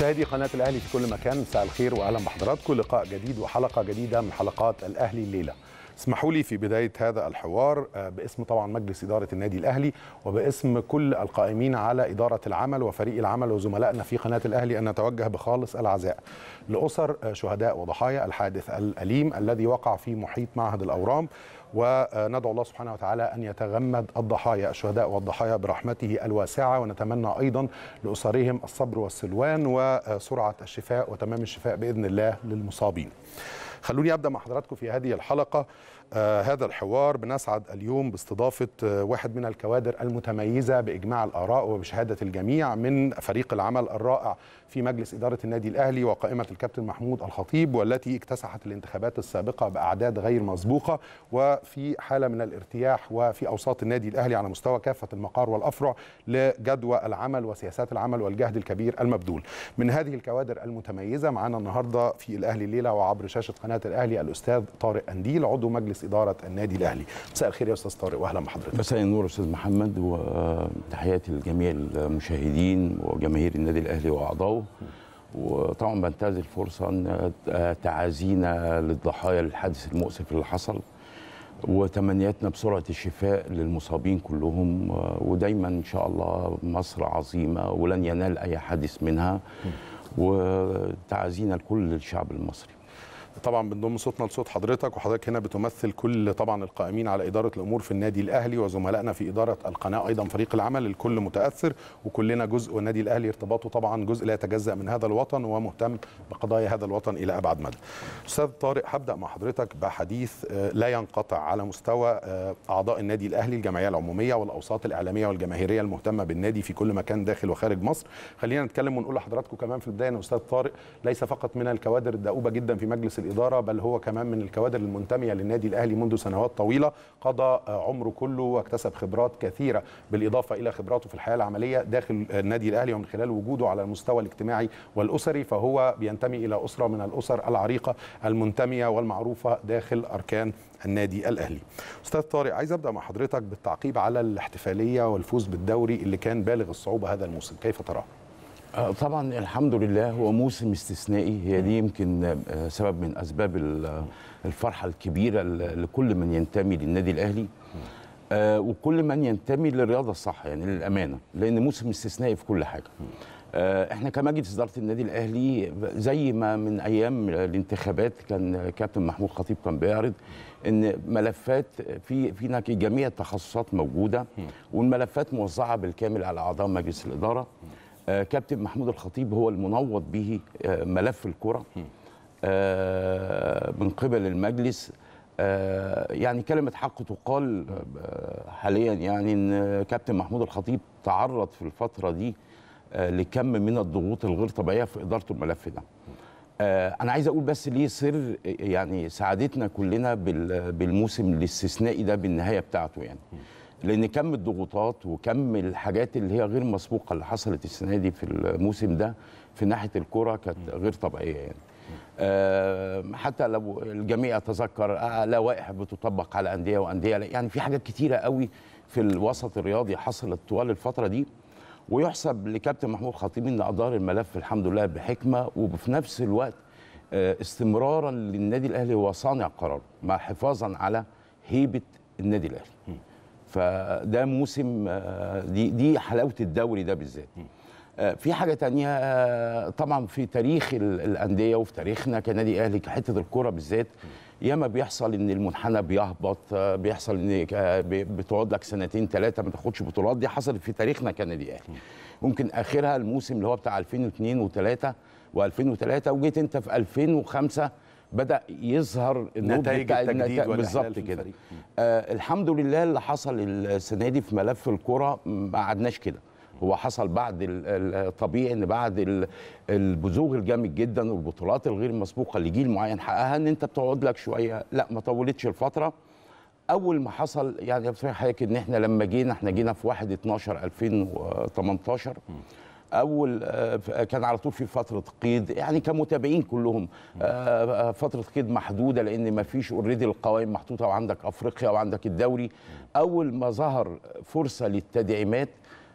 مشاهدي قناة الأهلي في كل مكان مساء الخير وأهلا بحضراتكم لقاء جديد وحلقة جديدة من حلقات الأهلي الليلة اسمحوا لي في بداية هذا الحوار باسم طبعا مجلس إدارة النادي الأهلي وباسم كل القائمين على إدارة العمل وفريق العمل وزملائنا في قناة الأهلي أن نتوجه بخالص العزاء لأسر شهداء وضحايا الحادث الأليم الذي وقع في محيط معهد الأورام وندعو الله سبحانه وتعالى أن يتغمد الضحايا الشهداء والضحايا برحمته الواسعة ونتمنى أيضا لأسرهم الصبر والسلوان وسرعة الشفاء وتمام الشفاء بإذن الله للمصابين خلوني ابدا مع حضراتكم في هذه الحلقه آه هذا الحوار بنسعد اليوم باستضافه آه واحد من الكوادر المتميزه باجماع الاراء وبشهاده الجميع من فريق العمل الرائع في مجلس اداره النادي الاهلي وقائمه الكابتن محمود الخطيب والتي اكتسحت الانتخابات السابقه باعداد غير مسبوقه وفي حاله من الارتياح وفي اوساط النادي الاهلي على مستوى كافه المقار والافرع لجدوى العمل وسياسات العمل والجهد الكبير المبذول. من هذه الكوادر المتميزه معنا النهارده في الاهلي الليله وعبر شاشه قناه الاهلي الاستاذ طارق انديل عضو مجلس اداره النادي الاهلي. مساء الخير يا استاذ طارق واهلا بحضرتك. مساء النور استاذ محمد وتحياتي لجميع المشاهدين وجماهير النادي الاهلي واعضائه. وطبعا بنتهز الفرصه ان تعازينا للضحايا للحادث المؤسف اللي حصل وتمنياتنا بسرعه الشفاء للمصابين كلهم ودايما ان شاء الله مصر عظيمه ولن ينال اي حادث منها وتعازينا لكل الشعب المصري طبعا بنضم صوتنا لصوت حضرتك وحضرتك هنا بتمثل كل طبعا القائمين على اداره الامور في النادي الاهلي وزملائنا في اداره القناه ايضا فريق العمل الكل متاثر وكلنا جزء والنادي الاهلي ارتباطه طبعا جزء لا يتجزا من هذا الوطن ومهتم بقضايا هذا الوطن الى ابعد مدى. استاذ طارق هبدا مع حضرتك بحديث لا ينقطع على مستوى اعضاء النادي الاهلي الجمعيه العموميه والاوساط الاعلاميه والجماهيريه المهتمه بالنادي في كل مكان داخل وخارج مصر. خلينا نتكلم ونقول لحضراتكم كمان في البدايه ان استاذ طارق ليس فقط من الكوادر الدؤوبه جدا في مجلس الاداره بل هو كمان من الكوادر المنتميه للنادي الاهلي منذ سنوات طويله قضى عمره كله واكتسب خبرات كثيره بالاضافه الى خبراته في الحياه العمليه داخل النادي الاهلي ومن خلال وجوده على المستوى الاجتماعي والاسري فهو بينتمي الى اسره من الاسر العريقه المنتميه والمعروفه داخل اركان النادي الاهلي. استاذ طارق عايز ابدا مع حضرتك بالتعقيب على الاحتفاليه والفوز بالدوري اللي كان بالغ الصعوبه هذا الموسم، كيف تراه؟ طبعا الحمد لله هو موسم استثنائي هي دي يمكن سبب من اسباب الفرحه الكبيره لكل من ينتمي للنادي الاهلي وكل من ينتمي للرياضه الصح يعني للامانه لان موسم استثنائي في كل حاجه احنا كمجلس اداره النادي الاهلي زي ما من ايام الانتخابات كان كابتن محمود خطيب كان بيعرض ان ملفات في فينا جميع التخصصات موجوده والملفات موزعه بالكامل على اعضاء مجلس الاداره آه كابتن محمود الخطيب هو المنوط به آه ملف الكرة آه من قبل المجلس يعني كلمة حق تقال حاليا يعني ان كابتن محمود الخطيب تعرض في الفترة دي لكم من الضغوط الغير طبيعية في إدارة الملف ده أنا عايز أقول بس ليه سر يعني سعادتنا كلنا بالموسم الاستثنائي ده بالنهاية بتاعته يعني لان كم الضغوطات وكم الحاجات اللي هي غير مسبوقه اللي حصلت السنه دي في الموسم ده في ناحيه الكره كانت غير طبيعيه يعني أه حتى لو الجميع يتذكر آه لوائح بتطبق على انديه وانديه يعني في حاجات كتيره قوي في الوسط الرياضي حصلت طوال الفتره دي ويحسب لكابتن محمود خطيب ان ادار الملف الحمد لله بحكمه وفي نفس الوقت آه استمرارا للنادي الاهلي هو صانع قرار مع حفاظا على هيبه النادي الاهلي فده موسم دي دي حلاوه الدوري ده بالذات في حاجه تانية طبعا في تاريخ الانديه وفي تاريخنا كنادي اهلي كحته الكوره بالذات ياما بيحصل ان المنحنى بيهبط بيحصل ان بتقعد لك سنتين ثلاثه ما تاخدش بطولات دي حصلت في تاريخنا كنادي اهلي ممكن اخرها الموسم اللي هو بتاع 2002 و3 و2003 وجيت انت في 2005 بدا يظهر نتائج التجديد بالظبط كده آه الحمد لله اللي حصل السنه دي في ملف الكره ما قعدناش كده هو حصل بعد الطبيعي ان بعد البزوغ الجامد جدا والبطولات الغير مسبوقه لجيل معين حققها ان انت بتقعد لك شويه لا ما طولتش الفتره اول ما حصل يعني بصراحه حضرتك ان احنا لما جينا احنا جينا في 1 12 2018 اول كان على طول في فتره قيد يعني كمتابعين كلهم فتره قيد محدوده لان ما فيش اوريدي القوائم محطوطه وعندك افريقيا وعندك الدوري اول ما ظهر فرصه للتدعيمات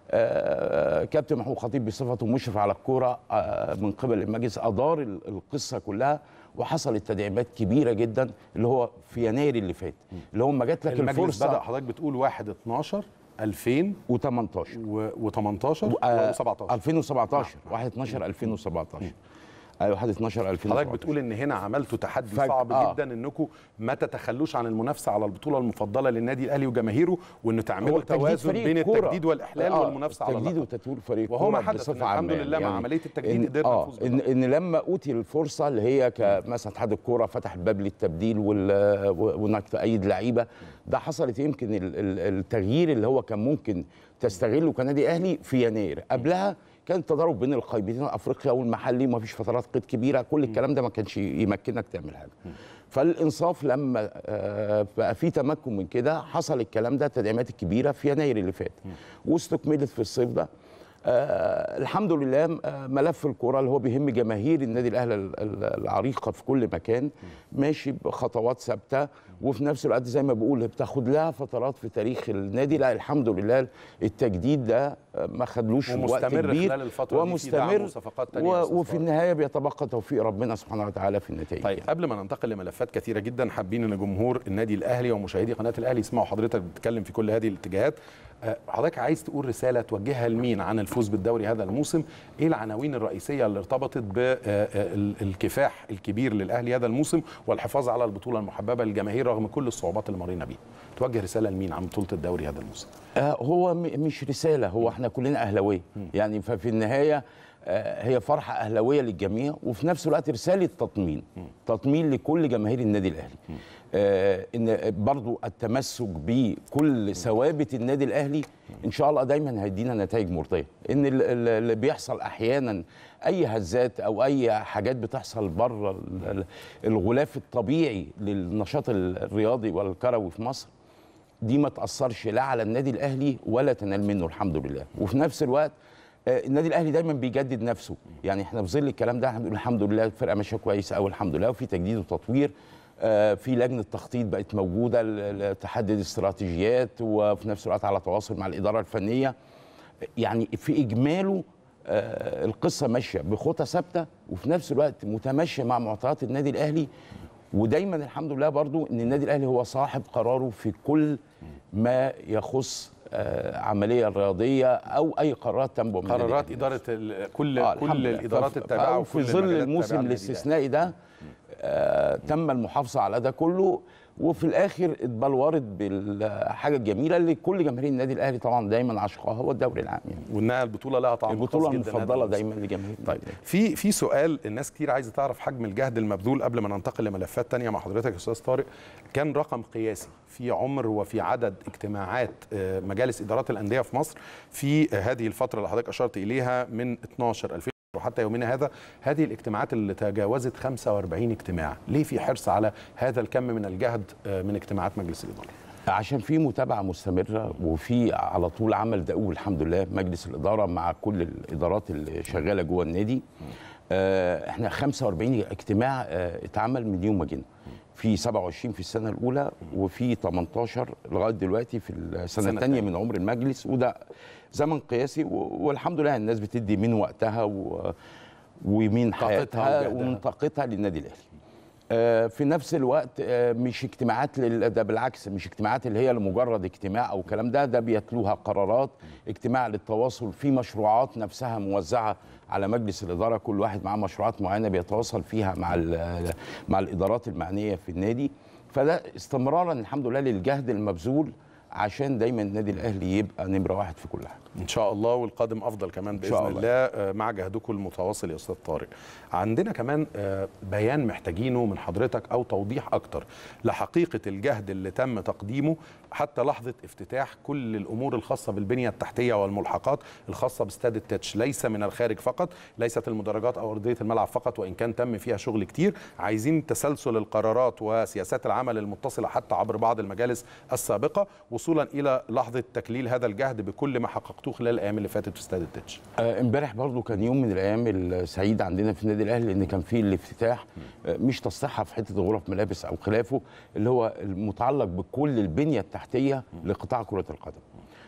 آه، كابتن محمود خطيب بصفته مشرف على الكوره آه، من قبل المجلس ادار ال- القصه كلها وحصلت تدعيمات كبيره جدا اللي هو في يناير اللي فات اللي هو ما جات لك المجلس الفرصه بدا حضرتك بتقول 1 12 2000 و18 و18 آه، و17 2017 1 12 2017 ايوه 1 12 2017 حضرتك بتقول ان هنا عملتوا تحدي فج- صعب آه. جدا انكم ما تتخلوش عن المنافسه على البطوله المفضله للنادي الاهلي وجماهيره وان تعملوا تجديد توازن فريق بين الكورة. التجديد والاحلال آه، والمنافسه على التجديد اللقب وتطوير فريق وهو ما الكورة حدث إن بصفة الحمد عامة لله مع يعني. عمليه التجديد إن- قدرنا آه نفوز ان ان لما اوتي الفرصه اللي هي كمثلا اتحاد الكوره فتح الباب للتبديل وال- وانك تأيد لعيبه ده حصلت يمكن ال- ال- التغيير اللي هو كان ممكن تستغله كنادي اهلي في يناير قبلها كان التضارب بين القائمتين افريقيا والمحلي وما فيش فترات قيد كبيره كل الكلام ده ما كانش يمكنك تعمل حاجه فالانصاف لما آه، بقى في تمكن من كده حصل الكلام ده التدعيمات الكبيره في يناير اللي فات واستكملت في الصيف ده آه الحمد لله آه ملف الكرة اللي هو بيهم جماهير النادي الاهلي ال- ال- العريقه في كل مكان ماشي بخطوات ثابته وفي نفس الوقت زي ما بقول بتاخد لها فترات في تاريخ النادي لا الحمد لله التجديد ده آه، ما خدلوش وقت ومستمر كبير خلال الفترة دي في دعم ومستمر وصفقات تانية يا و- أستاذ وفي طارق. النهايه بيتبقى توفيق ربنا سبحانه وتعالى في النتائج طيب قبل ما ننتقل لملفات كثيره جدا حابين ان جمهور النادي الاهلي ومشاهدي قناه الاهلي يسمعوا حضرتك بتتكلم في كل هذه الاتجاهات آه، حضرتك عايز تقول رساله توجهها لمين عن الفوز بالدوري هذا الموسم ايه العناوين الرئيسيه اللي ارتبطت بالكفاح الكبير للاهلي هذا الموسم والحفاظ على البطوله المحببه للجماهير رغم كل الصعوبات اللي مرينا بيها توجه رساله لمين عن بطوله الدوري هذا الموسم آه، هو م- مش رساله هو احنا كلنا اهلاويه يعني ففي النهايه آه، هي فرحه اهلاويه للجميع وفي نفس الوقت رساله تطمين تطمين لكل جماهير النادي الاهلي آه، ان برضو التمسك بكل ثوابت النادي الاهلي ان شاء الله دايما هيدينا نتائج مرضيه ان ال- ال- اللي بيحصل احيانا اي هزات او اي حاجات بتحصل بره ال- ال- الغلاف الطبيعي للنشاط الرياضي والكروي في مصر دي ما تاثرش لا على النادي الاهلي ولا تنال منه الحمد لله وفي نفس الوقت آه، النادي الاهلي دايما بيجدد نفسه يعني احنا في ظل الكلام ده احنا بنقول الحمد لله الفرقه ماشيه كويس قوي الحمد لله وفي تجديد وتطوير آه، في لجنه تخطيط بقت موجوده ل- ل- تحدد استراتيجيات وفي نفس الوقت على تواصل مع الاداره الفنيه يعني في اجماله آه، القصه ماشيه بخطى ثابته وفي نفس الوقت متماشيه مع معطيات النادي الاهلي ودايما الحمد لله برضو ان النادي الاهلي هو صاحب قراره في كل ما يخص آه، عمليه رياضيه او اي قرارات تنبع من النادي قرارات الأهلي. اداره ال- كل آه، الحمد كل لله. الادارات فف- التابعه في وكل ظل المجالات الموسم التابعة للنادي الاستثنائي ده آه تم المحافظه على ده كله وفي الاخر اتبلورت بالحاجه الجميله اللي كل جماهير النادي الاهلي طبعا دايما عشقها هو الدوري العام يعني وانها البطوله لها طعم البطوله خاص جداً هذا المفضله الموسم. دايما لجماهير طيب في في سؤال الناس كتير عايزه تعرف حجم الجهد المبذول قبل ما ننتقل لملفات تانية مع حضرتك يا استاذ طارق كان رقم قياسي في عمر وفي عدد اجتماعات آه، مجالس ادارات الانديه في مصر في آه، هذه الفتره اللي حضرتك اشرت اليها من 12 2000 وحتى يومنا هذا هذه الاجتماعات اللي تجاوزت 45 اجتماع ليه في حرص على هذا الكم من الجهد آه، من اجتماعات مجلس الاداره عشان في متابعه مستمره وفي على طول عمل دؤوب الحمد لله مجلس الاداره مع كل الادارات اللي شغاله جوه النادي آه، احنا 45 اجتماع آه، اتعمل من يوم ما جينا في 27 في السنه الاولى وفي 18 لغايه دلوقتي في السنه السنة الثانيه التانية. من عمر المجلس وده زمن قياسي و- والحمد لله الناس بتدي من وقتها و ومن طاقتها حياتها وجهدها. ومن طاقتها للنادي الاهلي آه، في نفس الوقت آه، مش اجتماعات لل... ده بالعكس مش اجتماعات اللي هي لمجرد اجتماع او الكلام ده ده بيتلوها قرارات اجتماع للتواصل في مشروعات نفسها موزعه على مجلس الاداره كل واحد معاه مشروعات معينه بيتواصل فيها مع ال... مع الادارات المعنيه في النادي فده استمرارا الحمد لله للجهد المبذول عشان دايما النادي الاهلي يبقى نمره واحد في كل حاجه ان شاء الله والقادم افضل كمان باذن شاء الله, الله. الله مع جهدكم المتواصل يا استاذ طارق عندنا كمان آه، بيان محتاجينه من حضرتك او توضيح اكتر لحقيقه الجهد اللي تم تقديمه حتى لحظه افتتاح كل الامور الخاصه بالبنيه التحتيه والملحقات الخاصه باستاد التتش ليس من الخارج فقط ليست المدرجات او ارضيه الملعب فقط وان كان تم فيها شغل كتير عايزين تسلسل القرارات وسياسات العمل المتصله حتى عبر بعض المجالس السابقه وصولا الى لحظه تكليل هذا الجهد بكل ما حققتوه خلال الايام اللي فاتت في استاد التتش آه، امبارح برضو كان يوم من الايام السعيده عندنا في النادي الاهلي لان كان فيه الافتتاح آه، مش تصحيحها في حته غرف ملابس او خلافه اللي هو المتعلق بكل البنيه التحتيه لقطاع كره القدم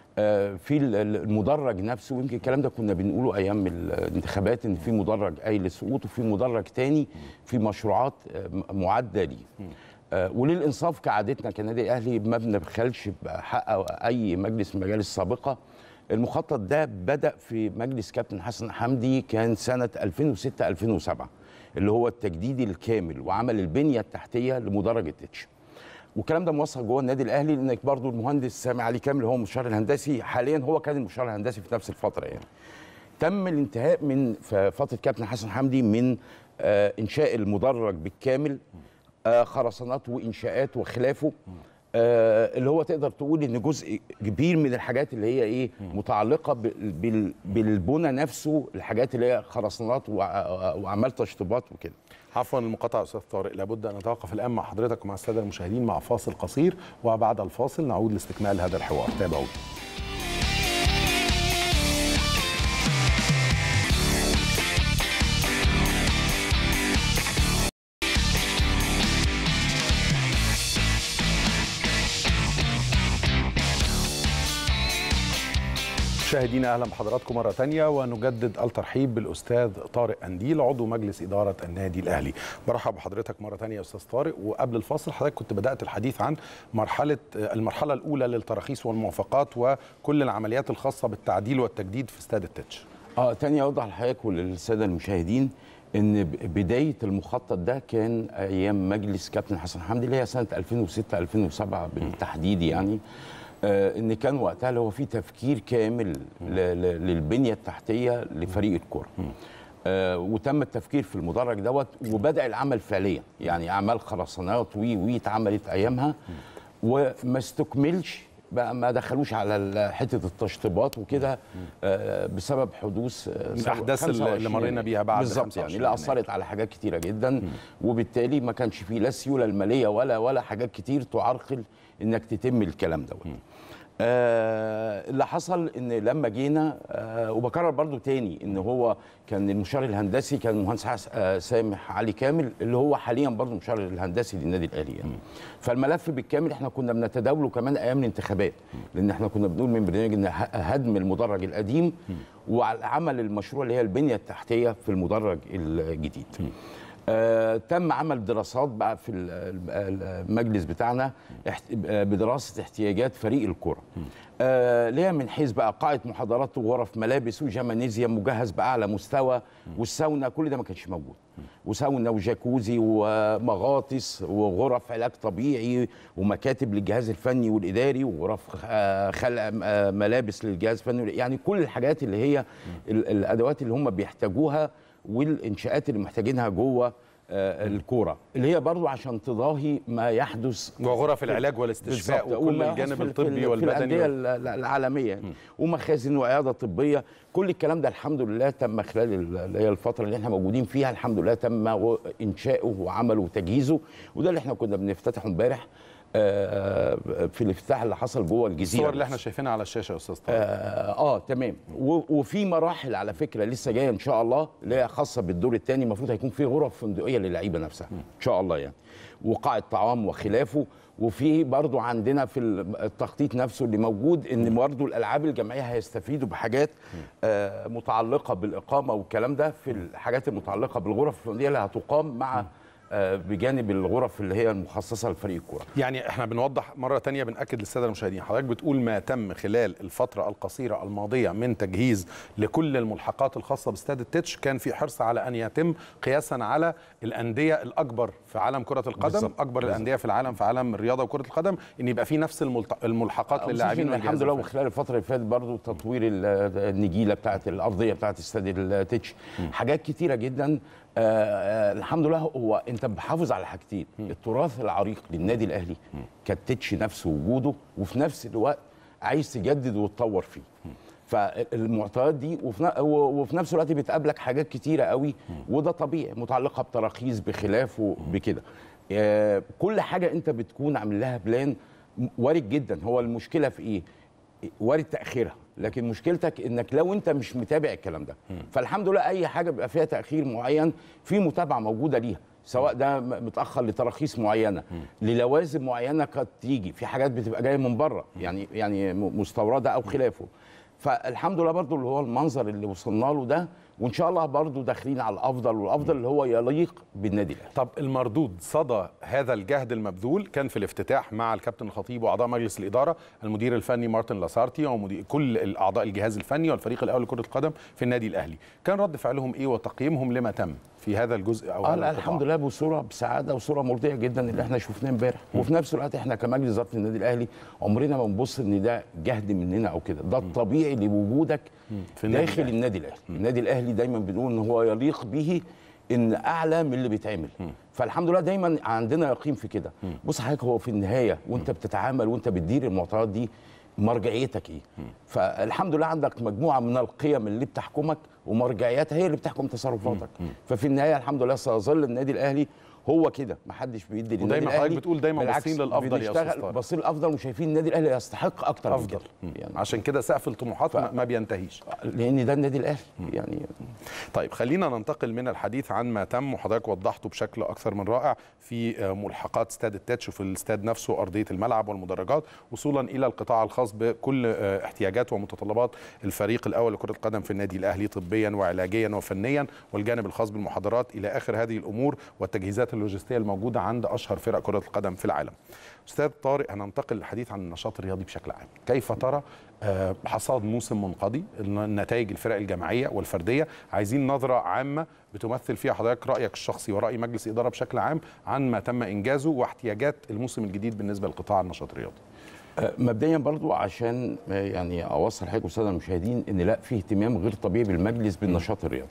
آه، في ال- ال- المدرج نفسه ويمكن الكلام ده كنا بنقوله ايام الانتخابات ان في مدرج قايل للسقوط وفي مدرج تاني في مشروعات آه، م- معده ليه آه، وللانصاف كعادتنا كنادي اهلي ما بنبخلش بحق اي مجلس من المجالس السابقه المخطط ده بدا في مجلس كابتن حسن حمدي كان سنه 2006 2007 اللي هو التجديد الكامل وعمل البنيه التحتيه لمدرج التتش والكلام ده موثق جوه النادي الاهلي لانك برضو المهندس سامي علي كامل هو المستشار الهندسي حاليا هو كان المستشار الهندسي في نفس الفتره يعني تم الانتهاء من في فتره كابتن حسن حمدي من آه انشاء المدرج بالكامل آه خرسانات وانشاءات وخلافه آه اللي هو تقدر تقول ان جزء كبير من الحاجات اللي هي ايه متعلقه بال- بال- بالبنى نفسه الحاجات اللي هي خرسانات وع- واعمال تشطيبات وكده عفوا المقاطعه استاذ طارق لابد ان نتوقف الان مع حضرتك ومع الساده المشاهدين مع فاصل قصير وبعد الفاصل نعود لاستكمال هذا الحوار تابعونا مشاهدينا اهلا بحضراتكم مره ثانيه ونجدد الترحيب بالاستاذ طارق انديل عضو مجلس اداره النادي الاهلي برحب بحضرتك مره ثانيه يا استاذ طارق وقبل الفاصل حضرتك كنت بدات الحديث عن مرحله المرحله الاولى للتراخيص والموافقات وكل العمليات الخاصه بالتعديل والتجديد في استاد التتش اه تاني اوضح لحضرتك وللساده المشاهدين ان ب- بدايه المخطط ده كان ايام مجلس كابتن حسن حمدي اللي هي سنه 2006 2007 بالتحديد يعني آه ان كان وقتها اللي هو في تفكير كامل ل- ل- للبنيه التحتيه لفريق الكره آه وتم التفكير في المدرج دوت وبدا العمل فعليا يعني اعمال خرسانات وي وي اتعملت ايامها وما استكملش بقى ما دخلوش على ال- حته التشطيبات وكده آه، بسبب حدوث آه، الأحداث اللي- 25 اللي مرينا بيها بعد بالظبط 25 يعني اللي اثرت على حاجات كتيره جدا وبالتالي ما كانش فيه لا السيوله الماليه ولا ولا حاجات كتير تعرقل انك تتم الكلام دوت آه اللي حصل ان لما جينا آه وبكرر برضو تاني ان هو كان المشار الهندسي كان المهندس حس- آه سامح علي كامل اللي هو حاليا برضو المشار الهندسي للنادي الاهلي يعني فالملف بالكامل احنا كنا بنتداوله كمان ايام الانتخابات لان احنا كنا بنقول من برنامج ان ه- هدم المدرج القديم وعمل المشروع اللي هي البنيه التحتيه في المدرج الجديد آه تم عمل دراسات بقى في ال- ال- المجلس بتاعنا احت- آه، بدراسه احتياجات فريق الكره آه ليها من حيث بقى قاعه محاضرات وغرف ملابس وجمانيزيوم مجهز باعلى مستوى والساونا كل ده ما كانش موجود وساونا وجاكوزي ومغاطس وغرف علاج طبيعي ومكاتب للجهاز الفني والاداري وغرف آه، خلع آه، ملابس للجهاز الفني يعني كل الحاجات اللي هي ال- الادوات اللي هم بيحتاجوها والانشاءات اللي محتاجينها جوه آه، الكوره اللي هي برضو عشان تضاهي ما يحدث وغرف العلاج والاستشفاء بالظبط. وكل وما الجانب يحصل في الطبي ال- في والبدني الانديه وال- ال- ال- العالميه يعني. ومخازن وعياده طبيه كل الكلام ده الحمد لله تم خلال ال- اللي هي الفتره اللي احنا موجودين فيها الحمد لله تم و- انشاؤه وعمله وتجهيزه وده اللي احنا كنا بنفتتحه امبارح آه، في الافتتاح اللي حصل جوه الجزيره الصور اللي احنا نفسها. شايفينها على الشاشه يا استاذ طارق آه, اه تمام و- وفي مراحل على فكره لسه جايه ان شاء الله اللي هي خاصه بالدور الثاني المفروض هيكون في غرف فندقيه للعيبه نفسها ان شاء الله يعني وقاعه طعام وخلافه وفي برضو عندنا في التخطيط نفسه اللي موجود ان برضو الالعاب الجماعيه هيستفيدوا بحاجات آه متعلقه بالاقامه والكلام ده في الحاجات المتعلقه بالغرف الفندقيه اللي هتقام مع آه بجانب الغرف اللي هي المخصصه لفريق الكوره يعني احنا بنوضح مره تانية بناكد للساده المشاهدين حضرتك بتقول ما تم خلال الفتره القصيره الماضيه من تجهيز لكل الملحقات الخاصه باستاد التتش كان في حرص على ان يتم قياسا على الانديه الاكبر في عالم كره القدم بالظبط. اكبر بالظبط. الانديه في العالم في عالم الرياضه وكره القدم ان يبقى في نفس الملت- الملحقات للاعبين اللاعبين الحمد والجهاز لله الفني. وخلال الفتره اللي فاتت برضو تطوير ال- النجيله بتاعت الارضيه بتاعت استاد التتش حاجات كتيره جدا آه آه الحمد لله هو انت بحافظ على حاجتين التراث العريق للنادي الاهلي كالتتش نفسه وجوده وفي نفس الوقت عايز تجدد وتطور فيه فالمعطيات دي وفي ن- و- وفي نفس الوقت بتقابلك حاجات كتيره قوي وده طبيعي متعلقه بتراخيص بخلافه بكده آه، كل حاجه انت بتكون عامل لها بلان وارد جدا هو المشكله في ايه وارد تاخيرها لكن مشكلتك انك لو انت مش متابع الكلام ده فالحمد لله اي حاجه بيبقى فيها تاخير معين في متابعه موجوده ليها سواء ده م- متاخر لتراخيص معينه للوازم معينه قد تيجي في حاجات بتبقى جايه من بره يعني يعني م- مستورده او خلافه فالحمد لله برضو اللي هو المنظر اللي وصلنا له ده وان شاء الله برضو داخلين على الافضل والافضل اللي هو يليق بالنادي الاهلي طب المردود صدى هذا الجهد المبذول كان في الافتتاح مع الكابتن الخطيب واعضاء مجلس الاداره المدير الفني مارتن لاسارتي ومدير كل الاعضاء الجهاز الفني والفريق الاول لكره القدم في النادي الاهلي كان رد فعلهم ايه وتقييمهم لما تم في هذا الجزء او اه هذا لا القطاع؟ الحمد لله بصوره بسعاده وصوره مرضيه جدا اللي احنا شفناه امبارح وفي نفس الوقت احنا كمجلس اداره النادي الاهلي عمرنا ما بنبص ان ده جهد مننا او كده ده الطبيعي لوجودك في النادي داخل الأهلي. النادي الاهلي النادي الاهلي دايما بنقول ان هو يليق به ان اعلى من اللي بيتعمل فالحمد لله دايما عندنا يقين في كده بص حضرتك هو في النهايه وانت بتتعامل وانت بتدير المعطيات دي مرجعيتك ايه فالحمد لله عندك مجموعه من القيم اللي بتحكمك ومرجعياتها هي اللي بتحكم تصرفاتك ففي النهايه الحمد لله سيظل النادي الاهلي هو كده محدش بيدي للنادي ودايما حضرتك الاهلي بتقول دايما بالعكس، باصين للأفضل يا أستاذ بنشتغل طارق. باصين للافضل وشايفين النادي الاهلي يستحق اكتر افضل من كده يعني عشان كده سقف الطموحات ما- ما بينتهيش لان ده النادي الاهلي يعني طيب خلينا ننتقل من الحديث عن ما تم وحضرتك وضحته بشكل اكثر من رائع في آه، ملحقات استاد التاتش وفي الاستاد نفسه ارضيه الملعب والمدرجات وصولا الى القطاع الخاص بكل آه، احتياجات ومتطلبات الفريق الاول لكره القدم في النادي الاهلي طبيا وعلاجيا وفنيا والجانب الخاص بالمحاضرات الى اخر هذه الامور والتجهيزات اللوجستيه الموجوده عند اشهر فرق كره القدم في العالم. استاذ طارق هننتقل للحديث عن النشاط الرياضي بشكل عام كيف ترى آه، حصاد موسم منقضي النتائج الفرق الجماعيه والفرديه عايزين نظره عامه بتمثل فيها حضرتك رايك الشخصي وراي مجلس اداره بشكل عام عن ما تم انجازه واحتياجات الموسم الجديد بالنسبه لقطاع النشاط الرياضي آه، مبدئيا برضو عشان آه، يعني اوصل حضرتك والساده المشاهدين ان لا في اهتمام غير طبيعي بالمجلس بالنشاط الرياضي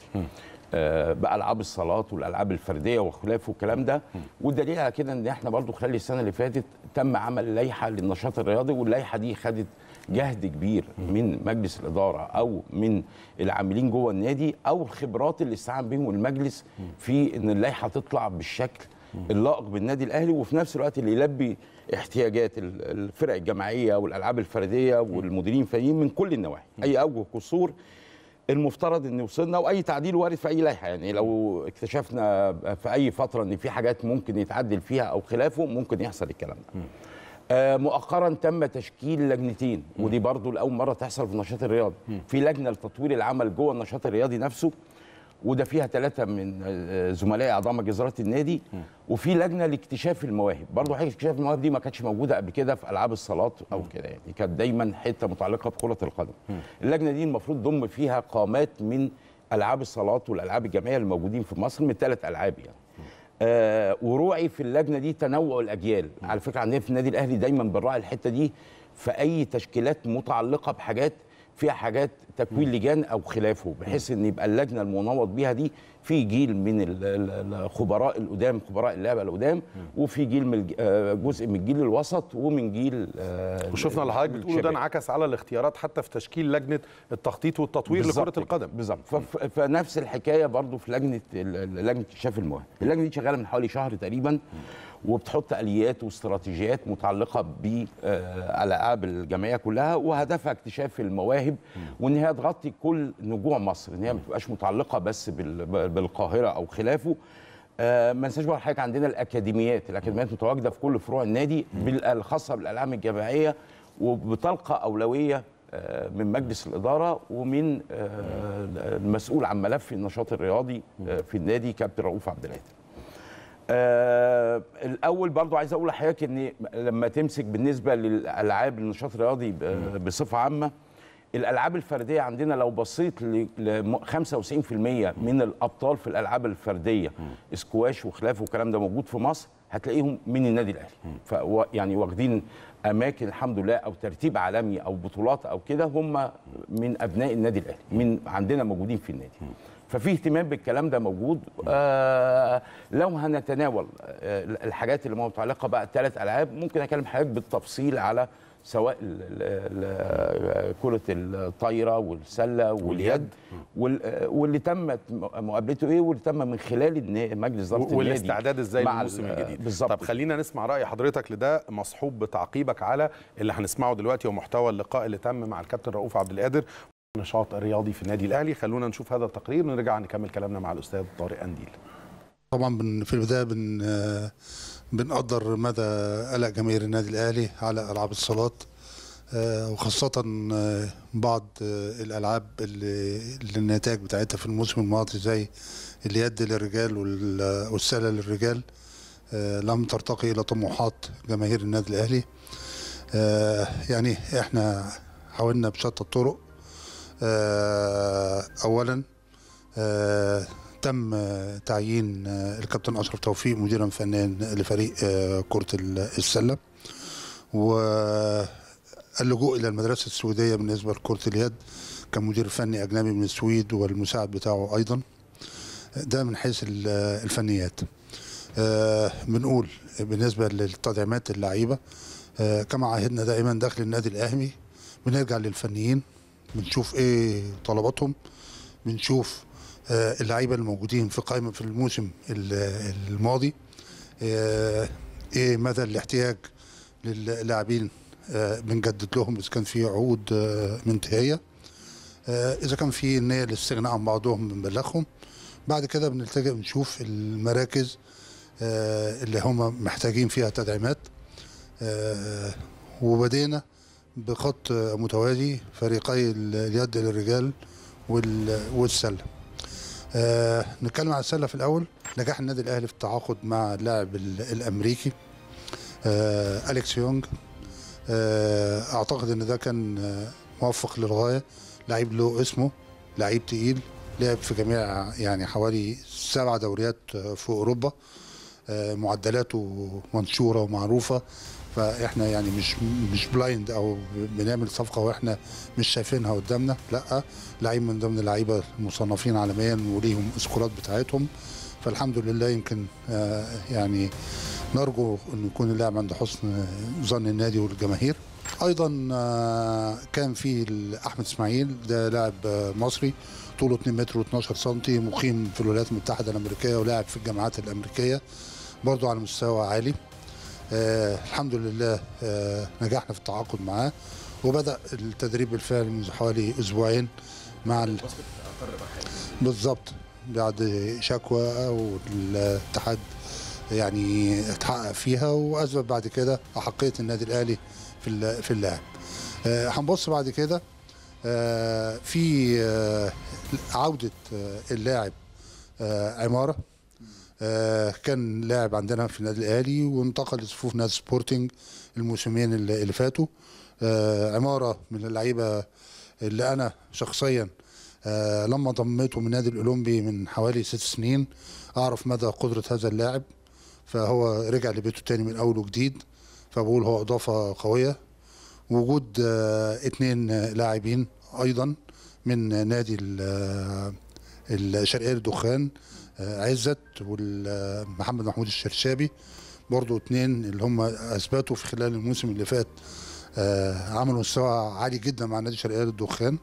آه، بالعاب الصالات والالعاب الفرديه وخلافه والكلام ده والدليل على كده ان احنا برضو خلال السنه اللي فاتت تم عمل لائحه للنشاط الرياضي واللائحه دي خدت جهد كبير من مجلس الاداره او من العاملين جوه النادي او الخبرات اللي استعان بهم المجلس في ان اللائحه تطلع بالشكل اللائق بالنادي الاهلي وفي نفس الوقت اللي يلبي احتياجات ال- الفرق الجماعيه والالعاب الفرديه والمديرين الفنيين من كل النواحي اي اوجه قصور المفترض ان وصلنا واي تعديل وارد في اي لائحه يعني لو اكتشفنا في اي فتره ان في حاجات ممكن يتعدل فيها او خلافه ممكن يحصل الكلام ده آه، مؤخرا تم تشكيل لجنتين ودي برضو لاول مره تحصل في النشاط الرياضي في لجنه لتطوير العمل جوه النشاط الرياضي نفسه وده فيها ثلاثه من آه، زملاء اعضاء مجلس اداره النادي وفي لجنه لاكتشاف المواهب برضو حاجه اكتشاف المواهب دي ما كانتش موجوده قبل كده في العاب الصالات او كده يعني كانت دايما حته متعلقه بكره القدم اللجنه دي المفروض ضم فيها قامات من العاب الصالات والالعاب الجماعيه الموجودين في مصر من ثلاث العاب يعني آه وروعي في اللجنه دي تنوع الاجيال على فكره عندنا في النادي الاهلي دايما بنراعي الحته دي في اي تشكيلات متعلقه بحاجات فيها حاجات تكوين لجان او خلافه بحيث ان يبقى اللجنه المنوط بيها دي في جيل من ال- ال- الخبراء القدام خبراء اللعبه القدام وفي جيل من الج- آه، جزء من الجيل الوسط ومن جيل آه، وشفنا اللي حضرتك بتقوله ده الشباب. انعكس على الاختيارات حتى في تشكيل لجنه التخطيط والتطوير بالظبط لكره القدم بالظبط فف- فنفس الحكايه برضو في لجنه ال- ال- لجنه اكتشاف المواهب اللجنه دي شغاله من حوالي شهر تقريبا وبتحط اليات واستراتيجيات متعلقه بالالعاب الجماعيه كلها وهدفها اكتشاف المواهب وان هي تغطي كل نجوع مصر ان هي ما تبقاش متعلقه بس بال- بالقاهره او خلافه آه، ما ننساش بقى حضرتك عندنا الاكاديميات الاكاديميات متواجده في كل فروع النادي بال- الخاصه بالالعاب الجماعيه وبتلقى اولويه آه، من مجلس الاداره ومن آه، المسؤول عن ملف النشاط الرياضي آه، في النادي كابتن رؤوف عبد القادر آه الاول برضو عايز اقول لحضرتك ان لما تمسك بالنسبه للالعاب النشاط الرياضي ب- بصفه عامه الالعاب الفرديه عندنا لو بصيت ل ل 95% من الابطال في الالعاب الفرديه اسكواش وخلافه والكلام ده موجود في مصر هتلاقيهم من النادي الاهلي ف يعني واخدين اماكن الحمد لله او ترتيب عالمي او بطولات او كده هم من ابناء النادي الاهلي من عندنا موجودين في النادي ففي اهتمام بالكلام ده موجود آه لو هنتناول آه الحاجات اللي متعلقه بقى ثلاث العاب ممكن اكلم حضرتك بالتفصيل على سواء ال- ال- ال- كره الطايره والسله واليد وال- آه، واللي تمت مقابلته ايه واللي تم من خلال إن مجلس اداره النادي والاستعداد ازاي مع للموسم ال- الجديد بالظبط طب خلينا نسمع راي حضرتك لده مصحوب بتعقيبك على اللي هنسمعه دلوقتي ومحتوى اللقاء اللي تم مع الكابتن رؤوف عبد القادر النشاط الرياضي في النادي الاهلي خلونا نشوف هذا التقرير ونرجع نكمل كلامنا مع الاستاذ طارق انديل طبعا بن في البدايه بن آه، بنقدر مدى قلق جماهير النادي الاهلي على العاب الصالات آه، وخاصة آه، بعض آه، الألعاب اللي اللي النتائج بتاعتها في الموسم الماضي زي اليد للرجال وال- والسلة للرجال آه، لم ترتقي إلى طموحات جماهير النادي الأهلي آه، يعني احنا حاولنا بشتى الطرق آه، أولا آه، تم آه، تعيين آه، الكابتن أشرف توفيق مديرا فنيا لفريق آه، كرة ال- السلة واللجوء إلى المدرسة السويدية بالنسبة لكرة اليد كمدير فني أجنبي من السويد والمساعد بتاعه أيضا ده من حيث ال- الفنيات آه، بنقول بالنسبة للتدعيمات اللعيبة آه، كما عهدنا دائما داخل النادي الأهلي بنرجع للفنيين بنشوف ايه طلباتهم بنشوف آه، اللعيبه الموجودين في قائمه في الموسم ال- الماضي آه، ايه مدى الاحتياج للاعبين آه، بنجدد لهم اذا كان في عقود آه، منتهيه آه، اذا كان في نيه للاستغناء عن بعضهم بنبلغهم بعد كده بنلتجئ بنشوف المراكز آه، اللي هم محتاجين فيها تدعيمات آه، وبدينا بخط متوازي فريقي ال- اليد للرجال وال- والسله. آه نتكلم عن السله في الاول نجاح النادي الاهلي في التعاقد مع اللاعب ال- الامريكي آه اليكس يونج آه اعتقد ان ده كان آه، موفق للغايه لعيب له اسمه لعيب تقيل لعب في جميع يعني حوالي سبع دوريات آه، في اوروبا آه، معدلاته منشوره ومعروفه فاحنا يعني مش مش بلايند او بنعمل صفقه واحنا مش شايفينها قدامنا لا لعيب من ضمن اللعيبه المصنفين عالميا وليهم السكورات بتاعتهم فالحمد لله يمكن آه، يعني نرجو انه يكون اللاعب عند حسن ظن النادي والجماهير ايضا آه، كان في احمد اسماعيل ده لاعب آه، مصري طوله 2 متر و12 سم مقيم في الولايات المتحده الامريكيه ولاعب في الجامعات الامريكيه برضه على مستوى عالي آه الحمد لله آه نجحنا في التعاقد معاه وبدا التدريب بالفعل منذ حوالي اسبوعين مع ال... بالظبط بعد شكوى والاتحاد يعني اتحقق فيها واثبت بعد كده احقيه النادي الاهلي في ال- في اللاعب آه، هنبص بعد كده آه، في آه، عوده آه، اللاعب آه، عماره آه، كان لاعب عندنا في النادي الاهلي وانتقل لصفوف نادي سبورتنج الموسمين اللي اللي فاتوا آه، عماره من اللعيبه اللي انا شخصيا آه، لما ضميته من النادي الاولمبي من حوالي ست سنين اعرف مدى قدره هذا اللاعب فهو رجع لبيته تاني من اول وجديد فبقول هو اضافه قويه وجود آه، اتنين آه، لاعبين ايضا من نادي ال- آه، الشرقيه للدخان آه، عزت ومحمد محمود الشرشابي برضو اتنين اللي هم اثبتوا في خلال الموسم اللي فات آه، عملوا مستوى عالي جدا مع نادي الشرقيه للدخان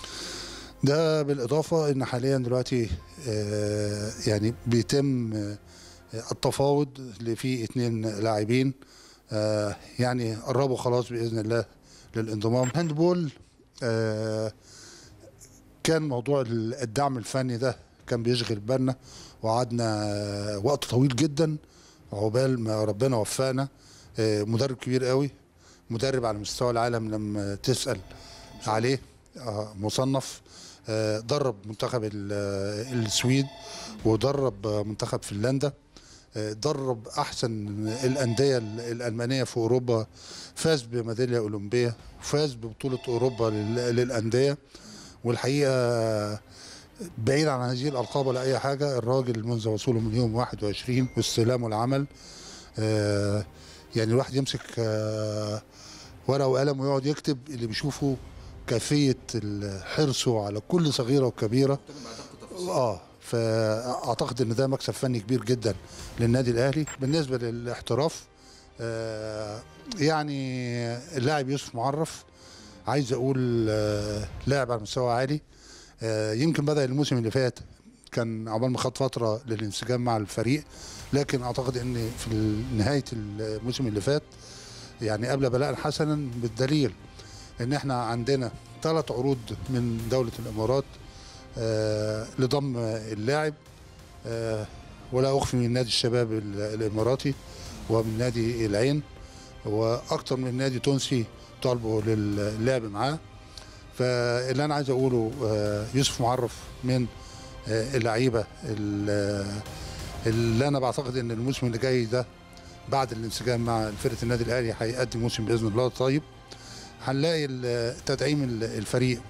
ده بالاضافه ان حاليا دلوقتي آه، يعني بيتم آه، التفاوض اللي فيه اتنين لاعبين آه، يعني قربوا خلاص باذن الله للانضمام هاندبول آه، كان موضوع الدعم الفني ده كان بيشغل بالنا وقعدنا آه، وقت طويل جدا عقبال ما ربنا وفقنا آه، مدرب كبير قوي مدرب على مستوى العالم لما تسأل عليه آه، مصنف آه، درب منتخب ال- آه، السويد ودرب آه، منتخب فنلندا آه، درب احسن الانديه ال- الالمانيه في اوروبا فاز بميداليه اولمبيه فاز ببطوله اوروبا لل- للانديه والحقيقه بعيد عن هذه الالقاب ولا اي حاجه الراجل منذ وصوله من يوم 21 واستلامه العمل آه، يعني الواحد يمسك آه، ورقه وقلم ويقعد يكتب اللي بيشوفه كيفيه ال- حرصه على كل صغيره وكبيره اه فاعتقد ان ده مكسب فني كبير جدا للنادي الاهلي بالنسبه للاحتراف آه يعني اللاعب يوسف معرف عايز اقول آه لاعب على مستوى عالي آه يمكن بدا الموسم اللي فات كان عقبال ما خد فتره للانسجام مع الفريق لكن اعتقد ان في نهايه الموسم اللي فات يعني قبل بلاء حسنا بالدليل ان احنا عندنا ثلاث عروض من دوله الامارات آه لضم اللاعب آه ولا اخفي من نادي الشباب ال- الاماراتي ومن نادي العين واكتر من نادي تونسي طالبوا للعب معاه فاللي انا عايز اقوله آه، يوسف معرف من آه، اللعيبه ال- اللي انا بعتقد ان الموسم اللي جاي ده بعد الانسجام مع فرقه النادي الاهلي هيقدم موسم باذن الله طيب هنلاقي ال- تدعيم ال- الفريق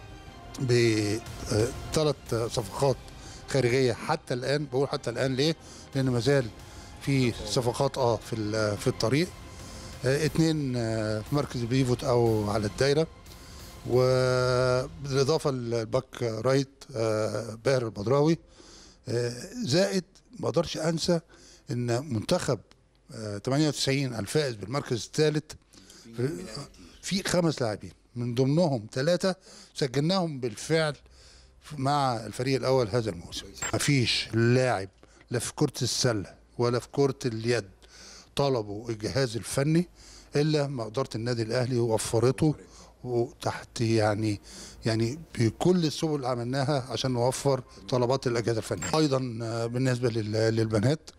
بثلاث صفقات خارجيه حتى الان بقول حتى الان ليه؟ لان ما زال في صفقات اه في ال- في الطريق آه، اتنين آه، في مركز بيفوت او على الدايره وبالاضافه للباك رايت آه، باهر البدراوي آه، زائد ما اقدرش انسى ان منتخب آه، 98 الفائز بالمركز الثالث في خمس لاعبين من ضمنهم ثلاثه سجلناهم بالفعل مع الفريق الاول هذا الموسم مفيش لاعب لا في كره السله ولا في كره اليد طلبوا الجهاز الفني الا ما اداره النادي الاهلي وفرته وتحت يعني يعني بكل السبل اللي عملناها عشان نوفر طلبات الاجهزه الفنيه ايضا آه، بالنسبه لل- للبنات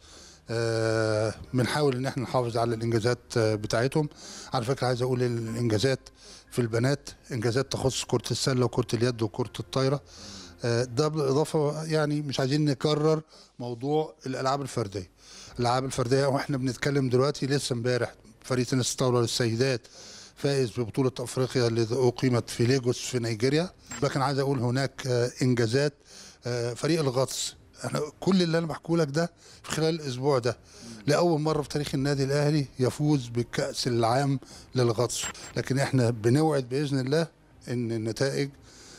آه، بنحاول ان احنا نحافظ على الانجازات آه، بتاعتهم على فكره عايز اقول الانجازات في البنات انجازات تخص كره السله وكره اليد وكره الطايره آه، ده بالاضافه يعني مش عايزين نكرر موضوع الالعاب الفرديه الالعاب الفرديه واحنا بنتكلم دلوقتي لسه امبارح فريق تنس الطاوله للسيدات فائز ببطوله افريقيا اللي اقيمت في ليجوس في نيجيريا لكن عايز اقول هناك آه، انجازات آه، فريق الغطس انا كل اللي انا بحكيه لك ده في خلال الاسبوع ده لاول مره في تاريخ النادي الاهلي يفوز بالكاس العام للغطس لكن احنا بنوعد باذن الله ان النتائج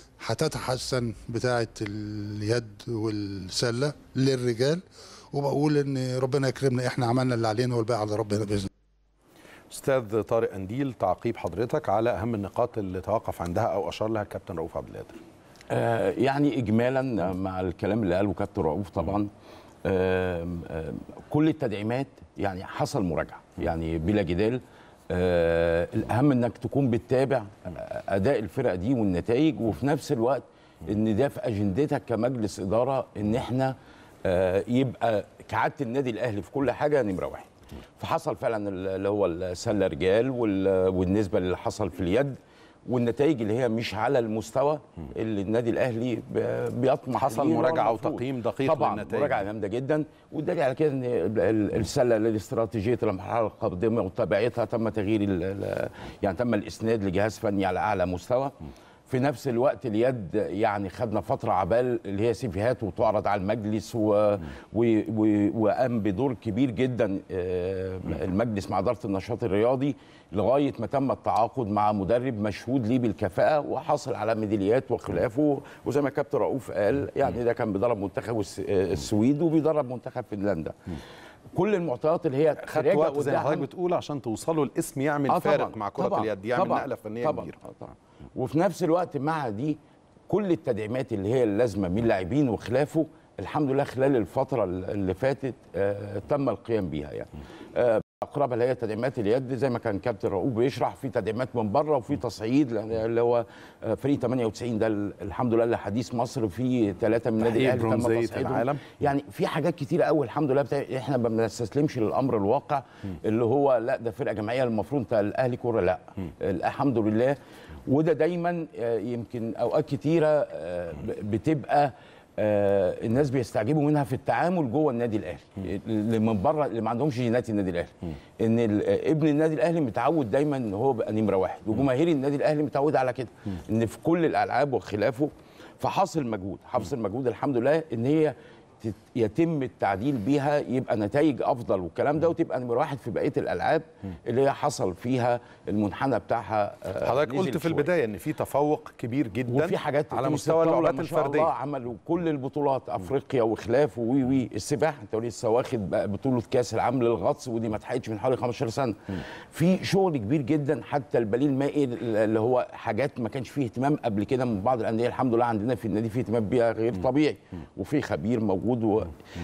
هتتحسن بتاعه اليد والسله للرجال وبقول ان ربنا يكرمنا احنا عملنا اللي علينا والباقي على ربنا باذن الله استاذ طارق انديل تعقيب حضرتك على اهم النقاط اللي توقف عندها او اشار لها الكابتن رؤوف عبد القادر آه، يعني اجمالا مع الكلام اللي قاله كابتن رؤوف طبعا آم، آم، كل التدعيمات يعني حصل مراجعه يعني بلا جدال آه، الاهم انك تكون بتتابع اداء الفرق دي والنتائج وفي نفس الوقت ان ده في اجندتك كمجلس اداره ان احنا آه، يبقى كعاده النادي الاهلي في كل حاجه نمره واحد فحصل فعلا اللي هو السله رجال وال- والنسبه اللي حصل في اليد والنتائج اللي هي مش على المستوى اللي النادي الاهلي ب- بيطمح حصل ليه مراجعة والمفروض. وتقييم دقيق طبعا للنتائج. مراجعه جامده جدا والدليل على كده ان ال- ال- السله الاستراتيجيه المرحله القادمه وتبعيتها تم تغيير ال- ال- يعني تم الاسناد لجهاز فني على اعلى مستوى في نفس الوقت اليد يعني خدنا فتره عبال اللي هي سيفيهات وتعرض على المجلس و... و... و... وقام بدور كبير جدا آه، المجلس مع اداره النشاط الرياضي لغايه ما تم التعاقد مع مدرب مشهود ليه بالكفاءه وحصل على ميداليات وخلافه وزي ما كابتن رؤوف قال يعني ده كان بيدرب منتخب الس- آه، السويد وبيدرب منتخب فنلندا كل المعطيات اللي هي خدت تراجع وقت زي ما قدام- حضرتك بتقول عشان توصلوا الاسم يعمل آه فارق طبعاً، مع كره طبعاً، اليد يعمل طبعاً، نقله فنيه طبعاً، كبيره آه طبعا وفي نفس الوقت مع دي كل التدعيمات اللي هي اللازمه من لاعبين وخلافه الحمد لله خلال الفتره اللي فاتت آه تم القيام بيها يعني آه اقربها اللي هي تدعيمات اليد زي ما كان كابتن رؤوف بيشرح في تدعيمات من بره وفي تصعيد اللي هو آه، فريق 98 ده الحمد لله لحديث مصر في ثلاثه من النادي تحقيق الاهلي تم برونزية تصعيدهم العالم. يعني في حاجات كتيره قوي الحمد لله بتاع احنا ما بنستسلمش للامر الواقع اللي هو لا ده فرقه جماعيه المفروض انت الاهلي كوره لا الحمد لله وده دايما آه، يمكن اوقات كتيره آه، ب- بتبقى آه، الناس بيستعجبوا منها في التعامل جوه النادي الاهلي اللي من بره اللي ما عندهمش جينات النادي الاهلي ان ال- ابن النادي الاهلي متعود دايما ان هو بقى نمره واحد وجماهير النادي الاهلي متعود على كده ان في كل الالعاب وخلافه فحاصل مجهود حاصل مجهود الحمد لله ان هي تت- يتم التعديل بيها يبقى نتائج افضل والكلام ده وتبقى نمره واحد في بقيه الالعاب اللي هي حصل فيها المنحنى بتاعها آه، حضرتك نزل قلت في شوية. البدايه ان في تفوق كبير جدا وفي حاجات على تنس مستوى الطاولة اللعبات ما شاء الله الفرديه عملوا كل البطولات افريقيا وخلافه وي وي السباحه انت لسه واخد بقى بطوله كاس العالم للغطس ودي ما اتحققتش من حوالي 15 سنه في شغل كبير جدا حتى البليل المائي اللي هو حاجات ما كانش فيه اهتمام قبل كده من بعض الانديه الحمد لله عندنا في النادي فيه اهتمام بيها غير طبيعي وفي خبير موجود و...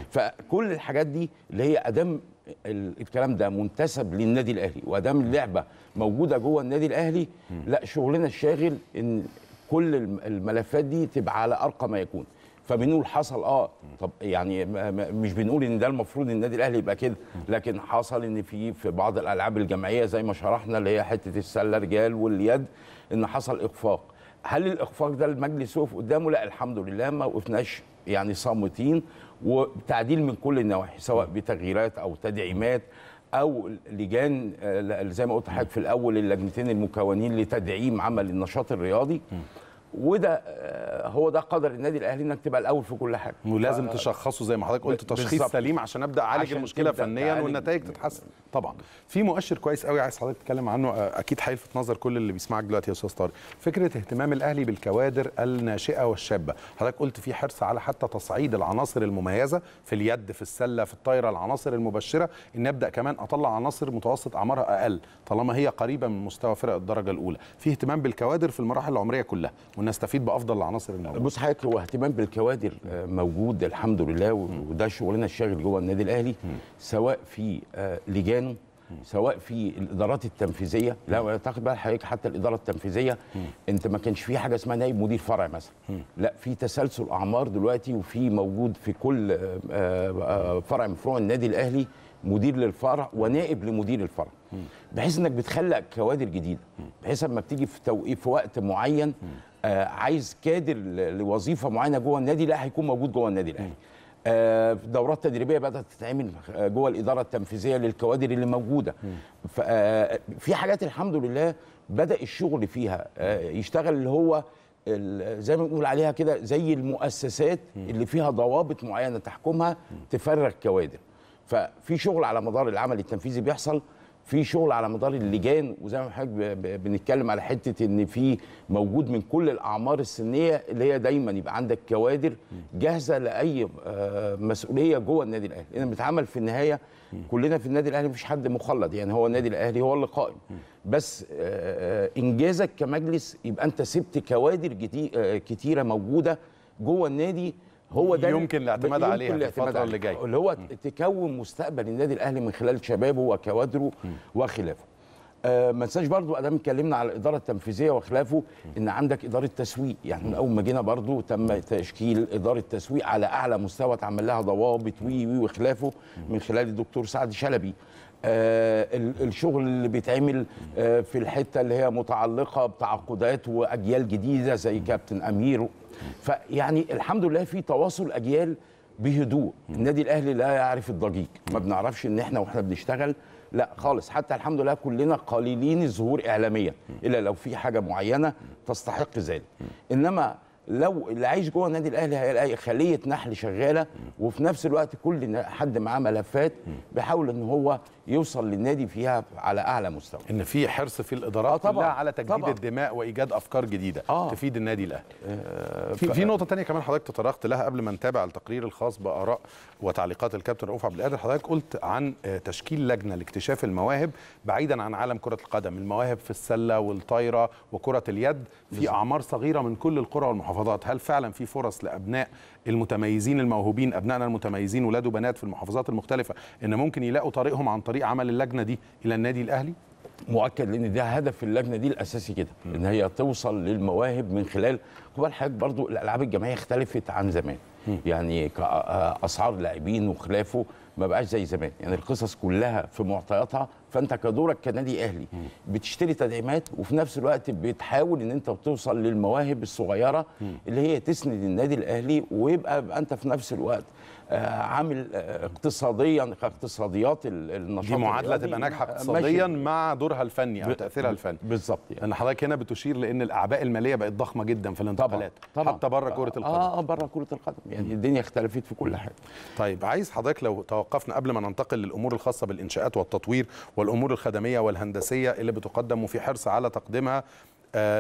فكل الحاجات دي اللي هي ادام ال- الكلام ده منتسب للنادي الاهلي وادام اللعبه موجوده جوه النادي الاهلي لا شغلنا الشاغل ان كل الم- الملفات دي تبقى على ارقى ما يكون فبنقول حصل اه طب يعني ما- ما- مش بنقول ان ده المفروض النادي الاهلي يبقى كده لكن حصل ان في في بعض الالعاب الجماعيه زي ما شرحنا اللي هي حته السله رجال واليد ان حصل اخفاق هل الاخفاق ده المجلس وقف قدامه لا الحمد لله ما وقفناش يعني صامتين وتعديل من كل النواحي سواء بتغييرات او تدعيمات او لجان آه، زي ما قلت لحضرتك في الاول اللجنتين المكونين لتدعيم عمل النشاط الرياضي وده آه، هو ده قدر النادي الاهلي انك تبقى الاول في كل حاجه ولازم تشخصه زي ما حضرتك قلت ب- تشخيص بالظبط. سليم عشان ابدا اعالج عشان المشكله تبدأ فنيا تعالج. والنتائج تتحسن طبعا في مؤشر كويس قوي عايز حضرتك تتكلم عنه آه، اكيد هيلفت نظر كل اللي بيسمعك دلوقتي يا استاذ طارق فكره اهتمام الاهلي بالكوادر الناشئه والشابه حضرتك قلت في حرص على حتى تصعيد العناصر المميزه في اليد في السله في الطايره العناصر المبشره ان ابدا كمان اطلع عناصر متوسط اعمارها اقل طالما هي قريبه من مستوى فرق الدرجه الاولى في اهتمام بالكوادر في المراحل العمريه كلها ونستفيد بافضل العناصر الموجوده بص حضرتك هو اهتمام بالكوادر آه، موجود الحمد لله و- وده شغلنا الشاغل جوه النادي الاهلي سواء في آه، لجانه سواء في الادارات التنفيذيه لا تاخد بقى حضرتك حتى الاداره التنفيذيه انت ما كانش في حاجه اسمها نائب مدير فرع مثلا لا في تسلسل اعمار دلوقتي وفي موجود في كل آه، آه، فرع من فروع النادي الاهلي مدير للفرع ونائب لمدير الفرع بحيث انك بتخلق كوادر جديده بحيث لما بتيجي في توقيت في وقت معين آه عايز كادر ل- لوظيفه معينه جوه النادي لا هيكون موجود جوه النادي الاهلي آه دورات تدريبيه بدات تتعمل آه، جوه الاداره التنفيذيه للكوادر اللي موجوده ف- آه، في حاجات الحمد لله بدا الشغل فيها آه، يشتغل اللي هو ال- زي ما بنقول عليها كده زي المؤسسات اللي فيها ضوابط معينه تحكمها تفرغ كوادر ففي شغل على مدار العمل التنفيذي بيحصل في شغل على مدار اللجان وزي ما حضرتك ب- ب- بنتكلم على حته ان في موجود من كل الاعمار السنيه اللي هي دايما يبقى عندك كوادر جاهزه لاي آه، مسؤوليه جوه النادي الاهلي لان بنتعامل في النهايه كلنا في النادي الاهلي مفيش حد مخلد يعني هو النادي الاهلي هو اللي قائم بس آه، آه، انجازك كمجلس يبقى انت سبت كوادر جدي- آه، كتيره موجوده جوه النادي هو ده يمكن الاعتماد يمكن عليها في الاعتماد الفترة اللي عليها. جاية. اللي هو تكون مستقبل النادي الاهلي من خلال شبابه وكوادره وخلافه آه ما ننساش برضو ادام اتكلمنا على الاداره التنفيذيه وخلافه ان عندك اداره تسويق يعني من اول ما جينا برضو تم تشكيل اداره تسويق على اعلى مستوى اتعمل لها ضوابط وي وي وخلافه من خلال الدكتور سعد شلبي آه ال- الشغل اللي بيتعمل آه في الحته اللي هي متعلقه بتعاقدات واجيال جديده زي كابتن امير فيعني الحمد لله في تواصل اجيال بهدوء النادي الاهلي لا يعرف الضجيج ما بنعرفش ان احنا واحنا بنشتغل لا خالص حتى الحمد لله كلنا قليلين الظهور اعلاميا الا لو في حاجه معينه تستحق ذلك انما لو اللي عايش جوه النادي الاهلي هيلاقي خليه نحل شغاله وفي نفس الوقت كل نا- حد معاه ملفات بيحاول ان هو يوصل للنادي فيها على اعلى مستوى ان في حرص في الادارات آه طبعاً، كلها على تجديد طبعاً. الدماء وايجاد افكار جديده آه. تفيد النادي الاهلي في, في نقطه تانية كمان حضرتك تطرقت لها قبل ما نتابع التقرير الخاص باراء وتعليقات الكابتن رؤوف عبد القادر حضرتك قلت عن آه، تشكيل لجنه لاكتشاف المواهب بعيدا عن عالم كره القدم المواهب في السله والطايره وكره اليد في اعمار صغيره من كل القرى والمحافظات هل فعلا في فرص لابناء المتميزين الموهوبين ابنائنا المتميزين ولاد وبنات في المحافظات المختلفه ان ممكن يلاقوا طريقهم عن طريق عمل اللجنه دي الى النادي الاهلي مؤكد لان ده هدف اللجنه دي الاساسي كده ان هي توصل للمواهب من خلال خد بالك حضرتك برضو الالعاب الجماعيه اختلفت عن زمان يعني كاسعار لاعبين وخلافه ما بقاش زي زمان يعني القصص كلها في معطياتها فانت كدورك كنادي اهلي بتشتري تدعيمات وفي نفس الوقت بتحاول ان انت توصل للمواهب الصغيره اللي هي تسند النادي الاهلي ويبقى يبقى انت في نفس الوقت آه، عامل آه، اقتصاديا كاقتصاديات ال- النشاط دي معادله الرياضي تبقى ناجحه ماشي. اقتصاديا مع دورها الفني او ب- تاثيرها الفني بالظبط يعني ان حضرتك هنا بتشير لان الاعباء الماليه بقت ضخمه جدا في الانتقالات طبعا حتى بره كره القدم اه اه بره كره القدم يعني الدنيا اختلفت في كل حاجه طيب عايز حضرتك لو توقفنا قبل ما ننتقل للامور الخاصه بالانشاءات والتطوير والامور الخدميه والهندسيه اللي بتقدم وفي حرص على تقديمها آه،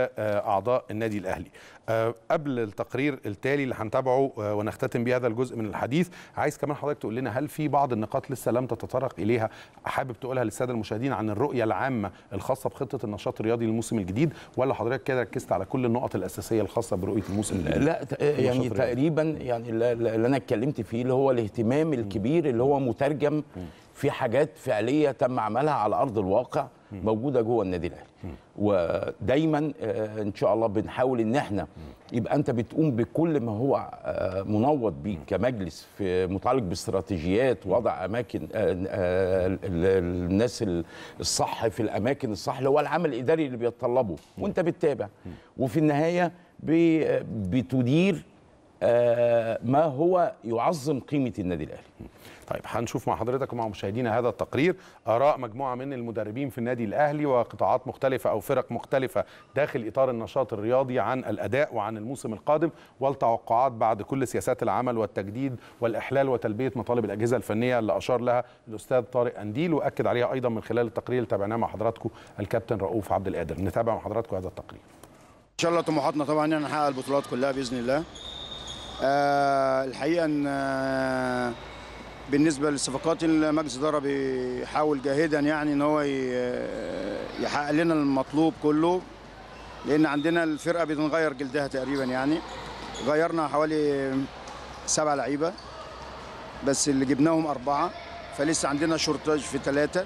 لاعضاء النادي الاهلي آه، قبل التقرير التالي اللي هنتابعه آه، ونختتم بيه هذا الجزء من الحديث عايز كمان حضرتك تقول لنا هل في بعض النقاط لسه لم تتطرق اليها حابب تقولها للساده المشاهدين عن الرؤيه العامه الخاصه بخطه النشاط الرياضي للموسم الجديد ولا حضرتك كده ركزت على كل النقط الاساسيه الخاصه برؤيه الموسم الجديد لا ت- يعني الرياضي. تقريبا يعني اللي اللي انا اتكلمت فيه اللي هو الاهتمام الكبير اللي هو مترجم في حاجات فعليه تم عملها على ارض الواقع موجوده جوه النادي الاهلي ودايما آه، ان شاء الله بنحاول ان احنا يبقى انت بتقوم بكل ما هو آه، منوط بيه كمجلس في متعلق باستراتيجيات وضع اماكن آه، آه، ال- ال- الناس ال- الصح في الاماكن الصح اللي هو العمل الاداري اللي بيتطلبه وانت بتتابع وفي النهايه ب- بتدير آه، ما هو يعظم قيمه النادي الاهلي طيب هنشوف مع حضرتك ومع مشاهدينا هذا التقرير آراء مجموعة من المدربين في النادي الأهلي وقطاعات مختلفة أو فرق مختلفة داخل إطار النشاط الرياضي عن الأداء وعن الموسم القادم والتوقعات بعد كل سياسات العمل والتجديد والإحلال وتلبية مطالب الأجهزة الفنية اللي أشار لها الأستاذ طارق أنديل وأكد عليها أيضا من خلال التقرير اللي تابعناه مع حضراتكم الكابتن رؤوف عبد القادر نتابع مع حضراتكم هذا التقرير ان شاء الله طموحاتنا طبعا ان نحقق البطولات كلها باذن الله آه الحقيقه ان آه بالنسبه للصفقات المجلس الاداره بيحاول جاهدا يعني ان هو ي- يحقق لنا المطلوب كله لان عندنا الفرقه بتنغير جلدها تقريبا يعني غيرنا حوالي سبع لعيبه بس اللي جبناهم اربعه فلسه عندنا شورتاج في ثلاثه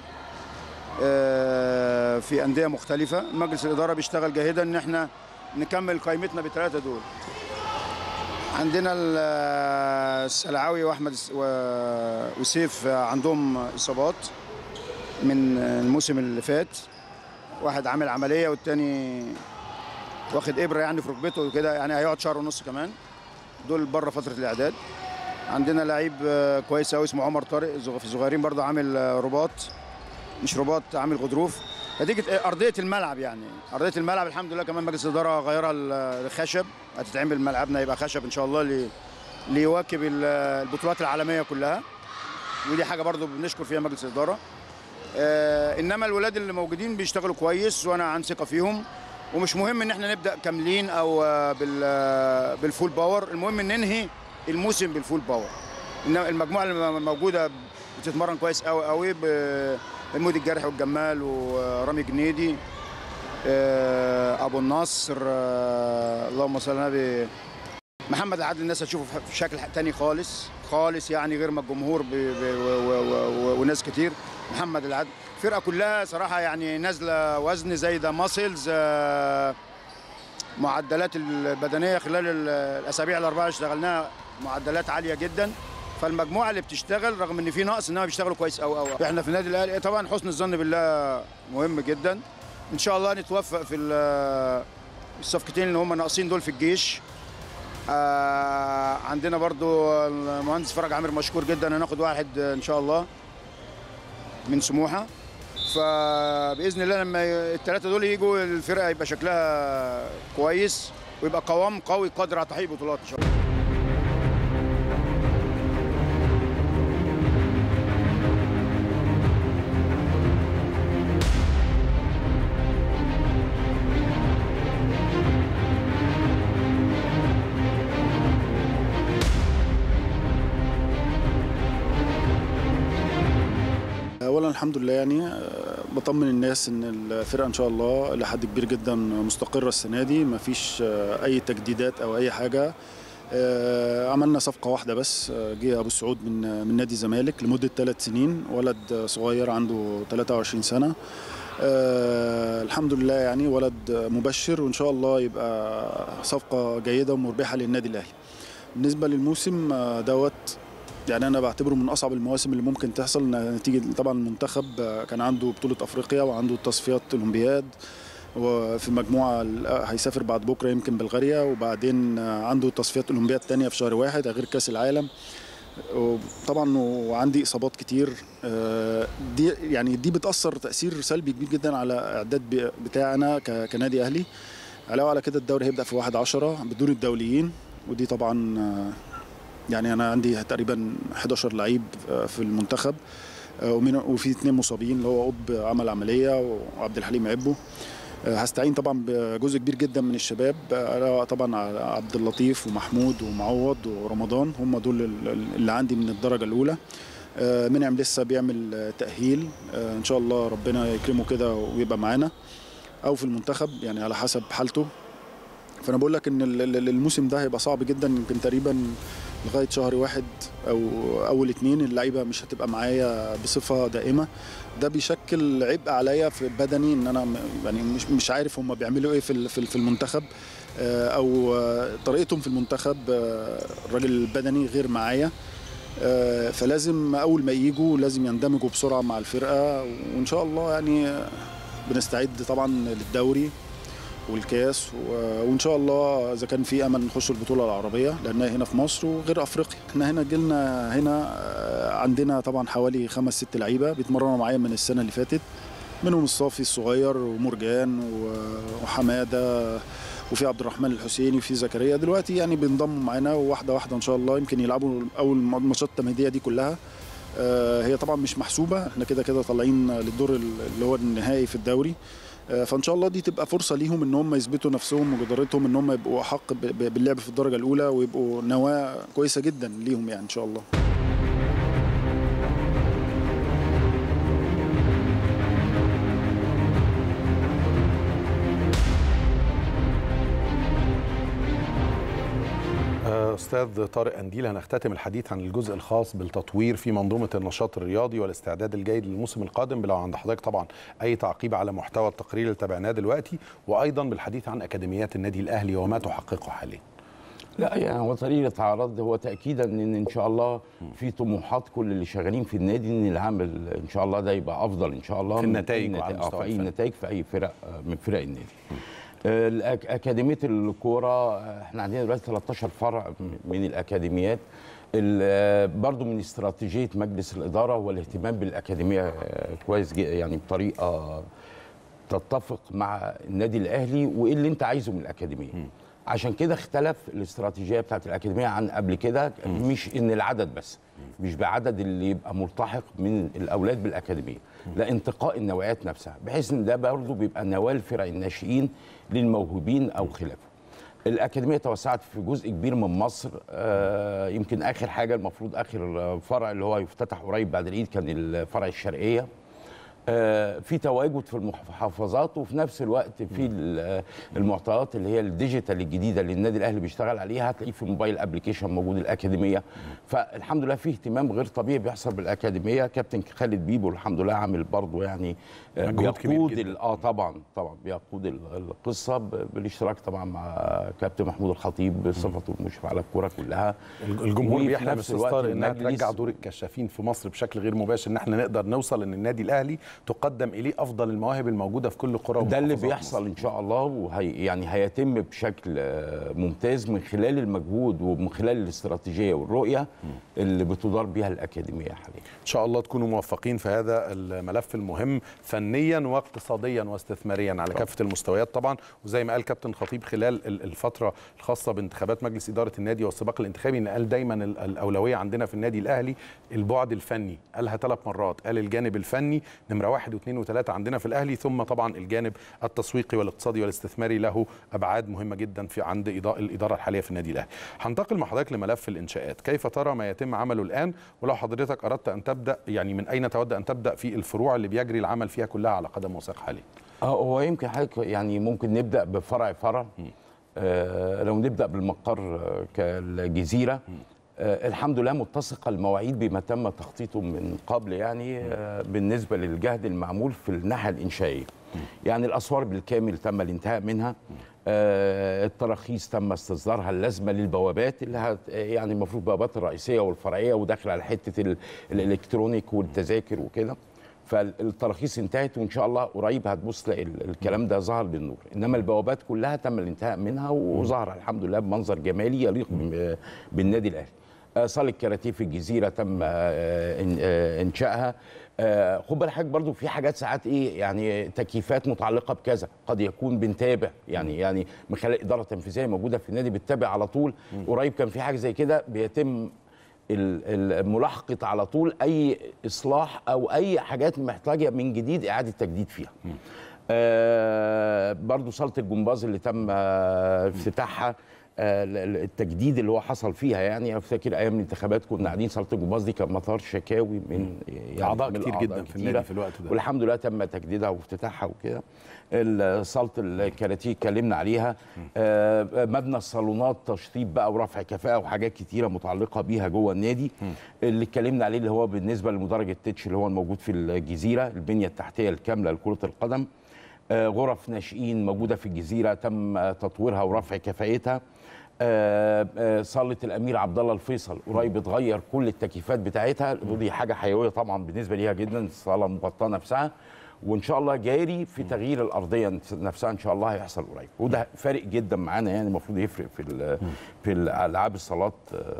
آه، في انديه مختلفه مجلس الاداره بيشتغل جاهدا ان احنا نكمل قائمتنا بالثلاثه دول عندنا ال- السلعاوي واحمد الس- و- وسيف عندهم اصابات من الموسم اللي فات واحد عامل عمليه والتاني واخد ابره يعني في ركبته وكده يعني هيقعد شهر ونص كمان دول بره فتره الاعداد عندنا لعيب آه، كويس قوي اسمه عمر طارق زغ- في الصغيرين برضه عامل آه، رباط مش رباط عامل غضروف نتيجه آه، ارضيه الملعب يعني ارضيه الملعب الحمد لله كمان مجلس الاداره غيرها ل- لخشب هتتعمل ملعبنا يبقى خشب ان شاء الله لي- ليواكب ال- البطولات العالميه كلها ودي حاجه برضو بنشكر فيها مجلس الاداره آه انما الولاد اللي موجودين بيشتغلوا كويس وانا عن ثقه فيهم ومش مهم ان احنا نبدا كاملين او آه، بال آه، بالفول باور المهم ان ننهي الموسم بالفول باور انما المجموعه اللي موجوده بتتمرن كويس قوي قوي بمودي الجرح والجمال ورامي جنيدي آه، ابو النصر آه، اللهم صل على النبي محمد العدل الناس هتشوفه في شكل تاني خالص خالص يعني غير ما الجمهور ب... ب... و... و... و... وناس كتير محمد العدل الفرقه كلها صراحه يعني نازله وزن زي ده ماسلز معدلات البدنيه خلال ال- الاسابيع الاربعه اللي اشتغلناها معدلات عاليه جدا فالمجموعه اللي بتشتغل رغم ان في نقص انها بيشتغلوا كويس قوي قوي احنا في النادي الاهلي طبعا حسن الظن بالله مهم جدا ان شاء الله نتوفق في ال- الصفقتين اللي هم ناقصين دول في الجيش آه عندنا برضو المهندس فرج عامر مشكور جدا هناخد واحد ان شاء الله من سموحه فباذن الله لما الثلاثه دول يجوا الفرقه يبقى شكلها كويس ويبقى قوام قوي قادر على تحقيق بطولات ان شاء الله اولا الحمد لله يعني آه، بطمن الناس ان الفرقه ان شاء الله لحد كبير جدا مستقره السنه دي مفيش آه، اي تجديدات او اي حاجه آه، عملنا صفقه واحده بس آه، جه ابو السعود من من نادي الزمالك لمده ثلاث سنين ولد صغير عنده 23 سنه آه الحمد لله يعني ولد مبشر وان شاء الله يبقى صفقه جيده ومربحه للنادي الاهلي بالنسبه للموسم آه، دوت يعني انا بعتبره من اصعب المواسم اللي ممكن تحصل نتيجه طبعا المنتخب آه، كان عنده بطوله افريقيا وعنده تصفيات اولمبياد وفي المجموعه ال- آه، هيسافر بعد بكره يمكن بلغاريا وبعدين آه، عنده تصفيات اولمبياد تانية في شهر واحد ده غير كاس العالم وطبعا وعندي اصابات كتير آه، دي يعني دي بتاثر تاثير سلبي كبير جدا على اعداد ب- بتاعنا ك- كنادي اهلي علاوه على كده الدوري هيبدا في 1 10 بدون الدوليين ودي طبعا آه، يعني انا عندي تقريبا 11 لعيب آه، في المنتخب آه، ومن- وفي اثنين مصابين اللي هو قطب عمل عمليه وعبد الحليم عبو آه، هستعين طبعا بجزء كبير جدا من الشباب آه، طبعا على عبد اللطيف ومحمود ومعوض ورمضان هم دول ال- اللي عندي من الدرجه الاولى آه، منعم لسه بيعمل آه، تاهيل آه، ان شاء الله ربنا يكرمه كده ويبقى معانا او في المنتخب يعني على حسب حالته فانا بقول لك ان ال- ال- الموسم ده هيبقى صعب جدا يمكن تقريبا لغايه شهر واحد او اول اتنين اللعيبه مش هتبقى معايا بصفه دائمه ده بيشكل عبء عليا في بدني ان انا م- يعني مش مش عارف هم بيعملوا ايه في ال- في ال- في المنتخب آه، او آه، طريقتهم في المنتخب آه، الراجل البدني غير معايا آه، فلازم اول ما يجوا لازم يندمجوا بسرعه مع الفرقه وان شاء الله يعني آه، بنستعد طبعا للدوري والكاس و- وان شاء الله اذا كان في امل نخش البطوله العربيه لانها هنا في مصر وغير افريقيا احنا هنا جيلنا هنا آه، عندنا طبعا حوالي خمس ست لعيبه بيتمرنوا معايا من السنه اللي فاتت منهم الصافي الصغير ومرجان و- وحماده وفي عبد الرحمن الحسيني وفي زكريا دلوقتي يعني بينضموا معانا وواحده واحده ان شاء الله يمكن يلعبوا اول ماتشات التمهيديه دي كلها آه، هي طبعا مش محسوبه احنا كده كده طالعين للدور اللي هو النهائي في الدوري آه، فان شاء الله دي تبقى فرصه ليهم ان هم يثبتوا نفسهم وجدارتهم ان هم يبقوا احق ب- ب- باللعب في الدرجه الاولى ويبقوا نواه كويسه جدا ليهم يعني ان شاء الله آه، استاذ طارق انديل هنختتم الحديث عن الجزء الخاص بالتطوير في منظومه النشاط الرياضي والاستعداد الجيد للموسم القادم لو عند حضرتك طبعا اي تعقيب على محتوى التقرير اللي تابعناه دلوقتي وايضا بالحديث عن اكاديميات النادي الاهلي وما تحققه حاليا لا يعني هو طريقة عرض هو تأكيدا ان ان شاء الله في طموحات كل اللي شغالين في النادي ان العمل ان شاء الله ده يبقى افضل ان شاء الله في من النتائج أي وعلى نتائج- آه، مستوى في اي الفن. نتائج في اي فرق آه، من فرق النادي آه، الأك- أكاديمية الكورة آه، احنا عندنا دلوقتي 13 فرع م- من الأكاديميات ال- آه، برضو من استراتيجية مجلس الإدارة هو الاهتمام بالأكاديمية آه، كويس جدا يعني بطريقة تتفق مع النادي الاهلي وايه اللي انت عايزه من الاكاديميه عشان كده اختلف الاستراتيجيه بتاعت الاكاديميه عن قبل كده مش ان العدد بس مش بعدد اللي يبقى ملتحق من الاولاد بالاكاديميه لا انتقاء النوعيات نفسها بحيث ان ده برضه بيبقى نواه الفرق الناشئين للموهوبين او خلافه الأكاديمية توسعت في جزء كبير من مصر آه، يمكن آخر حاجة المفروض آخر فرع اللي هو يفتتح قريب بعد العيد كان الفرع الشرقية آه، في تواجد في المحافظات وفي نفس الوقت في ال- المعطيات اللي هي الديجيتال الجديده اللي النادي الاهلي بيشتغل عليها هتلاقيه في الموبايل ابلكيشن موجود الاكاديميه فالحمد لله في اهتمام غير طبيعي بيحصل بالاكاديميه كابتن خالد بيبو الحمد لله عامل برضه يعني آه، مجهود كبير بيقود جداً. ال- اه طبعا طبعا بيقود ال- القصه ب- بالاشتراك طبعا مع كابتن محمود الخطيب بصفته المشرف على الكوره كلها الجمهور وفي بيحلم نفس استاذ الوقت طارق انها المجلس- ترجع دور الكشافين في مصر بشكل غير مباشر ان احنا نقدر نوصل ان النادي الاهلي تقدم اليه افضل المواهب الموجوده في كل قرى ده اللي ومحافظات بيحصل مصر. ان شاء الله وهي يعني هيتم بشكل آه، ممتاز من خلال المجهود ومن خلال الاستراتيجيه والرؤيه اللي بتدار بيها الاكاديميه حاليا ان شاء الله تكونوا موفقين في هذا الملف المهم فنيا واقتصاديا واستثماريا على كافه المستويات طبعا وزي ما قال كابتن خطيب خلال ال- الفتره الخاصه بانتخابات مجلس اداره النادي والسباق الانتخابي ان قال دايما ال- الاولويه عندنا في النادي الاهلي البعد الفني قالها ثلاث مرات قال الجانب الفني نمره واحد واثنين وثلاثه عندنا في الاهلي ثم طبعا الجانب التسويقي والاقتصادي والاستثماري له ابعاد مهمه جدا في عند إضاء- الاداره الحاليه في النادي الاهلي هنتقل مع حضرتك لملف الانشاءات كيف ترى ما يتم عمله الان ولو حضرتك اردت ان تبدا يعني من اين تود ان تبدا في الفروع اللي بيجري العمل فيها كلها على قدم وساق حاليا اه هو يمكن حضرتك يعني ممكن نبدا بفرع فرع آه لو نبدا بالمقر آه، كالجزيره آه الحمد لله متسقه المواعيد بما تم تخطيطه من قبل يعني آه بالنسبه للجهد المعمول في الناحيه الانشائيه يعني الاسوار بالكامل تم الانتهاء منها آه التراخيص تم استصدارها اللازمه للبوابات اللي هت يعني المفروض البوابات الرئيسيه والفرعيه وداخل على حته ال- الالكترونيك والتذاكر وكده فالتراخيص انتهت وان شاء الله قريب هتبص تلاقي ال- الكلام ده ظهر للنور انما البوابات كلها تم الانتهاء منها وظهر الحمد لله بمنظر جمالي يليق بم- بالنادي الاهلي آه، صاله كاراتيه في الجزيره تم آه، إن- آه، انشائها آه، خد بالك حضرتك برضو في حاجات ساعات ايه يعني تكييفات متعلقه بكذا قد يكون بنتابع يعني يعني من خلال اداره تنفيذيه موجوده في النادي بتتابع على طول قريب كان في حاجه زي كده بيتم ال- ال- ملاحقه على طول اي اصلاح او اي حاجات محتاجه من جديد اعاده تجديد فيها آه برضو صاله الجمباز اللي تم آه، افتتاحها آه، ال- ال- التجديد اللي هو حصل فيها يعني افتكر ايام الانتخابات كنا قاعدين صاله الجمباز دي كان مطار شكاوي من يعني أعضاء من كتير الأعضاء جدا في كتيرة. النادي في الوقت ده. والحمد لله تم تجديدها وافتتاحها وكده ال- صاله الكاراتيه اتكلمنا عليها آه، مبنى الصالونات تشطيب بقى ورفع كفاءه وحاجات كتيره متعلقه بيها جوه النادي اللي اتكلمنا عليه اللي هو بالنسبه لمدرج التتش اللي هو الموجود في الجزيره البنيه التحتيه الكامله لكره القدم آه، غرف ناشئين موجوده في الجزيره تم آه، تطويرها ورفع كفاءتها آه، آه، صاله الامير عبد الله الفيصل قريب اتغير كل التكييفات بتاعتها ودي حاجه حيويه طبعا بالنسبه ليها جدا الصاله مغطاه نفسها وان شاء الله جاري في تغيير الارضيه نفسها ان شاء الله هيحصل قريب وده فارق جدا معانا يعني المفروض يفرق في ال- في الالعاب الصالات آه،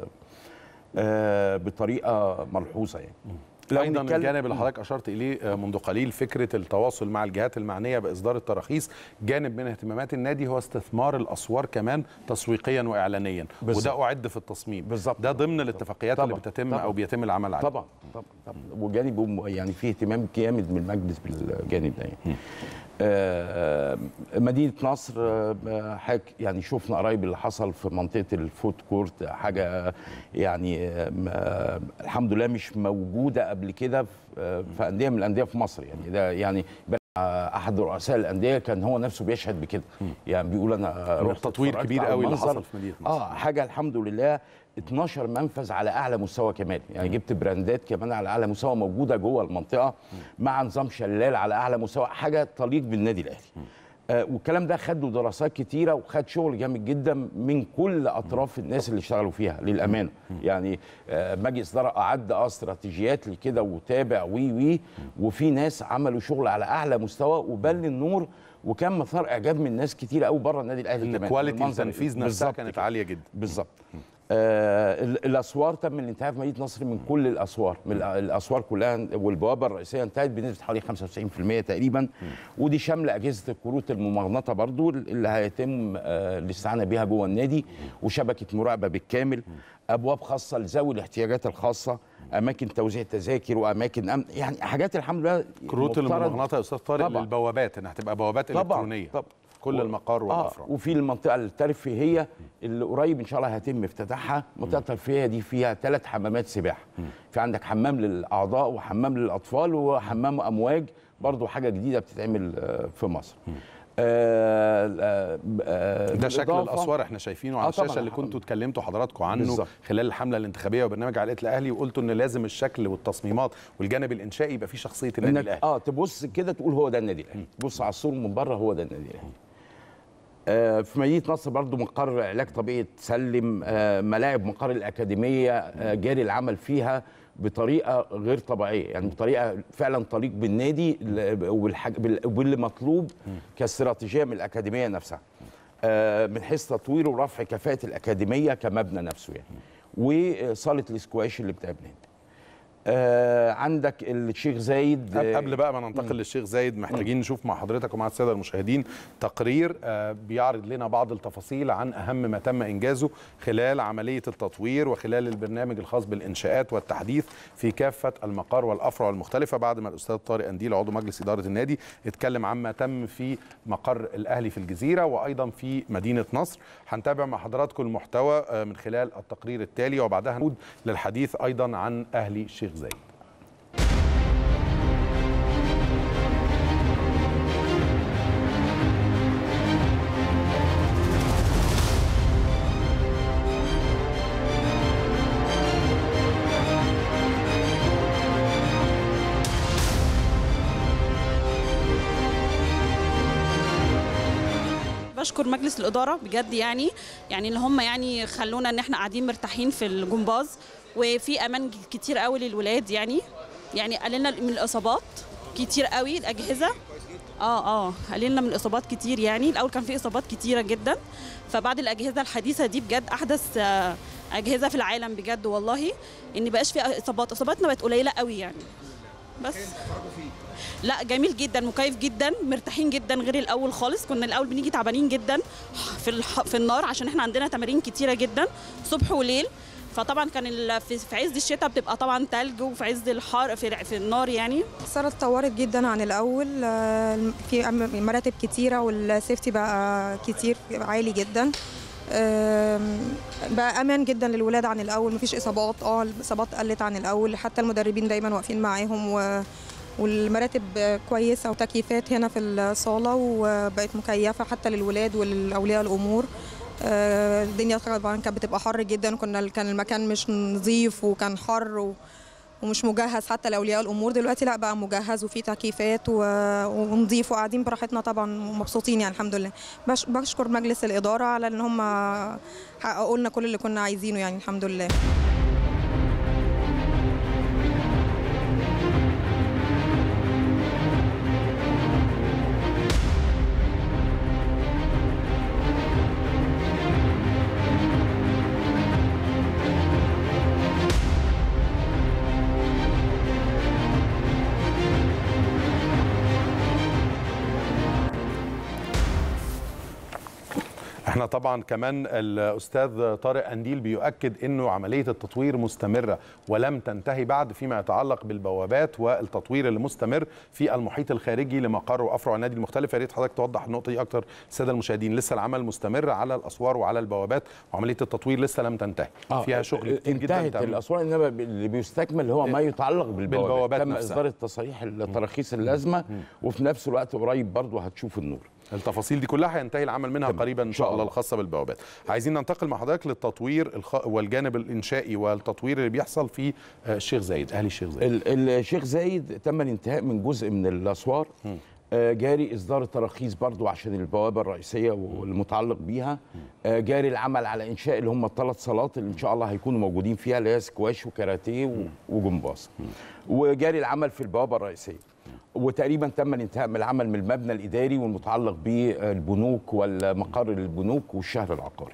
آه، بطريقه ملحوظه يعني لو ايضا نتكلم- الجانب اللي حضرتك اشرت اليه آه، منذ قليل فكره التواصل مع الجهات المعنيه باصدار التراخيص جانب من اهتمامات النادي هو استثمار الاسوار كمان تسويقيا واعلانيا بالظبط. وده اعد في التصميم بالظبط. ده ضمن الاتفاقيات اللي طبعاً. بتتم طبعاً. او بيتم العمل عليها طبعا طبعا طبعا وجانب م- يعني فيه اهتمام جامد من المجلس بالجانب ده يعني. آه، مدينه نصر آه، حاجة يعني شفنا قريب اللي حصل في منطقه الفود كورت حاجه يعني آه، آه، الحمد لله مش موجوده قبل كده في آه، في انديه من الانديه في مصر يعني ده يعني بل- آه، احد رؤساء الانديه كان هو نفسه بيشهد بكده يعني بيقول انا رحت تطوير اتفرجت كبير على قوي اللي المنظر. حصل في مدينة نصر. اه حاجه الحمد لله 12 منفذ على اعلى مستوى كمان يعني جبت براندات كمان على اعلى مستوى موجوده جوه المنطقه مع نظام شلال على اعلى مستوى حاجه تليق بالنادي الاهلي آه والكلام ده خد له دراسات كتيره وخد شغل جامد جدا من كل اطراف الناس اللي اشتغلوا فيها للامانه يعني آه مجلس اداره اعد اه استراتيجيات لكده وتابع وي وي وفي ناس عملوا شغل على اعلى مستوى وبل النور وكان مثار اعجاب من ناس كتير قوي بره النادي الاهلي ان كمان كواليتي المنظر التنفيذ نفسها بالظبط كانت كده. عاليه جدا بالظبط آه ال- الاسوار تم الانتهاء في مدينه نصر من كل الاسوار من الأ- الاسوار كلها والبوابه الرئيسيه انتهت بنسبه حوالي 95% تقريبا ودي شامله اجهزه الكروت الممغنطه برضو اللي هيتم آه الاستعانه بيها جوه النادي وشبكه مراقبه بالكامل ابواب خاصه لذوي الاحتياجات الخاصه اماكن توزيع تذاكر واماكن امن يعني حاجات الحمد لله كروت مفترض- الممغنطه يا استاذ طارق طبعاً. للبوابات انها هتبقى بوابات طبعاً، الكترونيه طبعاً. كل المقار آه والافرع وفي المنطقه الترفيهيه اللي قريب ان شاء الله هيتم افتتاحها المنطقه الترفيهيه دي فيها ثلاث حمامات سباحه في عندك حمام للاعضاء وحمام للاطفال وحمام امواج برضو حاجه جديده بتتعمل آه، في مصر آه، آه، آه، ده شكل بالإضافة- الاسوار احنا شايفينه على آه، طبعاً. الشاشه اللي كنتوا اتكلمتوا حضراتكم عنه بالظبط. خلال الحمله الانتخابيه وبرنامج عائله الاهلي وقلتوا ان لازم الشكل والتصميمات والجانب الانشائي يبقى فيه شخصيه النادي انك الاهلي اه تبص كده تقول هو ده النادي الاهلي تبص على الصور من بره هو ده النادي الاهلي آه في مدينه نصر برضو مقر علاج طبيعي تسلم آه ملاعب مقر الاكاديميه آه جاري العمل فيها بطريقه غير طبيعيه يعني بطريقه فعلا تليق بالنادي ل- والحاج- بال- واللي مطلوب كاستراتيجيه من الاكاديميه نفسها آه من حيث تطوير ورفع كفاءه الاكاديميه كمبنى نفسه يعني وصاله الاسكواش اللي بتقابلنا آه عندك الشيخ زايد قبل- آه، قبل بقى ما ننتقل للشيخ زايد محتاجين نشوف مع حضرتك ومع الساده المشاهدين تقرير آه، بيعرض لنا بعض التفاصيل عن اهم ما تم انجازه خلال عمليه التطوير وخلال البرنامج الخاص بالانشاءات والتحديث في كافه المقار والافرع المختلفه بعد ما الاستاذ طارق انديل عضو مجلس اداره النادي اتكلم عما تم في مقر الاهلي في الجزيره وايضا في مدينه نصر هنتابع مع حضراتكم المحتوى آه، من خلال التقرير التالي وبعدها نعود للحديث ايضا عن اهلي الشيخ زايد بشكر مجلس الاداره بجد يعني يعني اللي هم يعني خلونا ان احنا قاعدين مرتاحين في الجمباز وفي امان كتير قوي للولاد يعني يعني قللنا من الاصابات كتير قوي الاجهزه اه اه قللنا من الاصابات كتير يعني الاول كان في اصابات كتيره جدا فبعد الاجهزه الحديثه دي بجد احدث آه، اجهزه في العالم بجد والله ان بقاش في اصابات اصاباتنا بقت قليله قوي يعني بس لا جميل جدا مكيف جدا مرتاحين جدا غير الاول خالص كنا الاول بنيجي تعبانين جدا في الح... في النار عشان احنا عندنا تمارين كتيره جدا صبح وليل فطبعا كان ال- في في عز الشتاء بتبقى طبعا تلج وفي عز الحر في, في النار يعني الصالة اتطورت جدا عن الأول آه، في أم- مراتب كتيرة والسيفتي بقى كتير عالي جدا آم، بقى امان جدا للولاد عن الاول مفيش اصابات اه الاصابات قلت عن الاول حتى المدربين دايما واقفين معاهم و والمراتب كويسه وتكييفات هنا في الصاله وبقت مكيفه حتى للولاد وللاولياء الامور آه، الدنيا طبعا كانت بتبقى حر جدا كنا كان المكان مش نظيف وكان حر و ومش مجهز حتى لاولياء الامور دلوقتي لا بقى مجهز وفيه تكييفات و- ونضيف وقاعدين براحتنا طبعا ومبسوطين يعني الحمد لله بش بشكر مجلس الاداره على ان هم حققوا لنا كل اللي كنا عايزينه يعني الحمد لله احنا طبعا كمان الاستاذ طارق انديل بيؤكد انه عمليه التطوير مستمره ولم تنتهي بعد فيما يتعلق بالبوابات والتطوير اللي مستمر في المحيط الخارجي لمقر وافرع النادي المختلف يا ريت حضرتك توضح النقطه دي اكتر الساده المشاهدين لسه العمل مستمر على الاسوار وعلى البوابات وعمليه التطوير لسه لم تنتهي فيها شغل كتير جدا انتهت تم. الاسوار انما اللي بيستكمل هو ما يتعلق بالبوابات, بالبوابات تم نفسها. اصدار التصاريح التراخيص اللازمه وفي نفس الوقت قريب برضه هتشوف النور التفاصيل دي كلها هينتهي العمل منها تمام. قريبا ان شاء شاء الله الله. الخاصه بالبوابات عايزين ننتقل مع حضرتك للتطوير الخ... والجانب الانشائي والتطوير اللي بيحصل في آه، الشيخ زايد اهلي الشيخ زايد ال- الشيخ زايد تم الانتهاء من جزء من الاسوار آه، جاري اصدار التراخيص برضو عشان البوابه الرئيسيه والمتعلق بيها آه، جاري العمل على انشاء اللي هم الثلاث صالات اللي ان شاء الله هيكونوا موجودين فيها اللي هي سكواش وكاراتيه و- وجمباز وجاري العمل في البوابه الرئيسيه وتقريبا تم الانتهاء من العمل من المبنى الاداري والمتعلق بالبنوك والمقر البنوك والشهر العقاري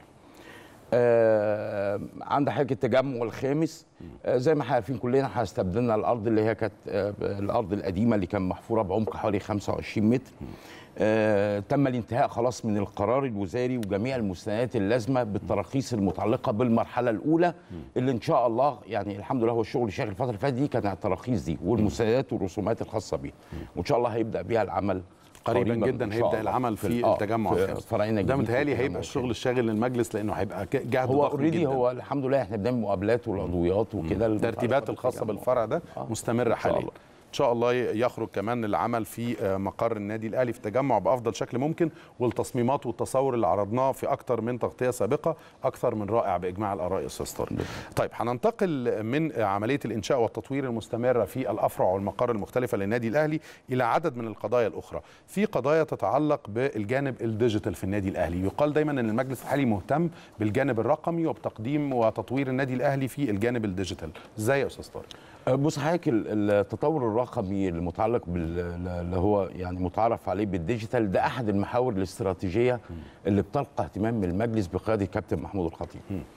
آه عند حضرتك التجمع الخامس آه زي ما احنا عارفين كلنا احنا استبدلنا الارض اللي هي كانت آه الارض القديمه اللي كان محفوره بعمق حوالي 25 متر آه تم الانتهاء خلاص من القرار الوزاري وجميع المستندات اللازمه بالتراخيص المتعلقه بالمرحله الاولى اللي ان شاء الله يعني الحمد لله هو الشغل شاغل الفتره اللي فاتت دي كانت التراخيص دي والمستندات والرسومات الخاصه بيها وان شاء الله هيبدا بيها العمل قريبا إن جدا شاء هيبدا الله. العمل في, آه، التجمع في الخامس فرعنا ده الجديد في متهيألي التجمع هيبقى الشغل الشاغل للمجلس لانه هيبقى ك- جهد هو ضخم اوريدي جدا هو الحمد لله احنا بنعمل مقابلات والعضويات وكده الترتيبات الخاصه بالفرع ده آه. مستمره إن شاء حاليا الله. ان شاء الله يخرج كمان العمل في آه، مقر النادي الاهلي في التجمع بافضل شكل ممكن والتصميمات والتصور اللي عرضناه في اكتر من تغطيه سابقه اكثر من رائع باجماع الاراء يا استاذ طارق طيب هننتقل من عمليه الانشاء والتطوير المستمره في الافرع والمقار المختلفه للنادي الاهلي الى عدد من القضايا الاخرى في قضايا تتعلق بالجانب الديجيتال في النادي الاهلي يقال دايما ان المجلس الحالي مهتم بالجانب الرقمي وبتقديم وتطوير النادي الاهلي في الجانب الديجيتال ازاي يا استاذ طارق بص حضرتك ال- التطور الرقمي المتعلق بال اللي هو يعني متعارف عليه بالديجيتال ده احد المحاور الاستراتيجيه اللي بتلقى اهتمام من المجلس بقياده الكابتن محمود الخطيب.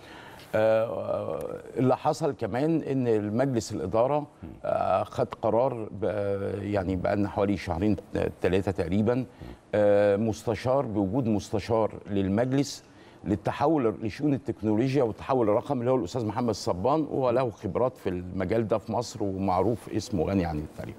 آه، اللي حصل كمان ان المجلس الاداره آه، خد قرار ب- يعني بقى لنا حوالي شهرين ثلاثه تقريبا آه، مستشار بوجود مستشار للمجلس للتحول لشؤون التكنولوجيا والتحول الرقمي اللي هو الاستاذ محمد الصبان وهو له خبرات في المجال ده في مصر ومعروف اسمه غني عن التعريف.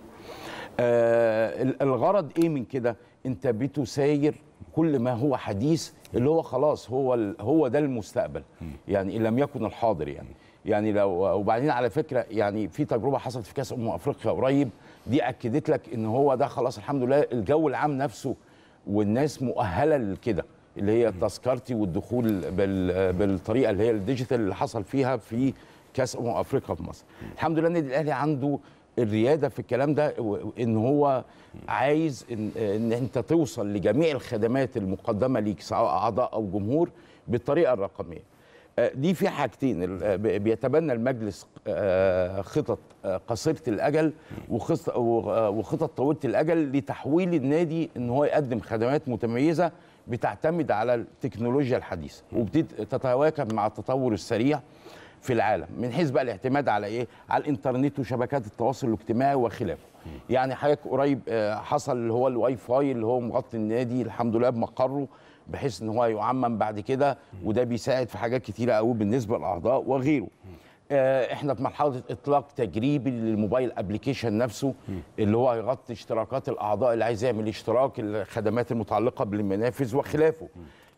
آه ال- الغرض ايه من كده؟ انت بتساير كل ما هو حديث اللي هو خلاص هو ال- هو ده المستقبل يعني ان لم يكن الحاضر يعني يعني لو وبعدين على فكره يعني في تجربه حصلت في كاس امم افريقيا قريب دي اكدت لك ان هو ده خلاص الحمد لله الجو العام نفسه والناس مؤهله لكده اللي هي التذكرتي والدخول بال- بالطريقه اللي هي الديجيتال اللي حصل فيها في كاس امم افريقيا في مصر الحمد لله النادي الاهلي عنده الرياده في الكلام ده و- ان هو عايز ان, إن انت توصل لجميع الخدمات المقدمه ليك سواء اعضاء او جمهور بالطريقه الرقميه آه، دي في حاجتين ال- آه، بي- بيتبنى المجلس آه، خطط آه، قصيره الاجل وخط- و- آه، وخطط طويله الاجل لتحويل النادي ان هو يقدم خدمات متميزه بتعتمد على التكنولوجيا الحديثه وبتتواكب مع التطور السريع في العالم من حيث بقى الاعتماد على ايه على الانترنت وشبكات التواصل الاجتماعي وخلافه يعني حضرتك قريب آه، حصل اللي هو الواي فاي اللي هو مغطي النادي الحمد لله بمقره بحيث ان هو يعمم بعد كده وده بيساعد في حاجات كتيره قوي بالنسبه للاعضاء وغيره آه، احنا في مرحله اطلاق تجريبي للموبايل ابلكيشن نفسه اللي هو هيغطي اشتراكات الاعضاء اللي عايز يعمل اشتراك الخدمات المتعلقه بالمنافذ وخلافه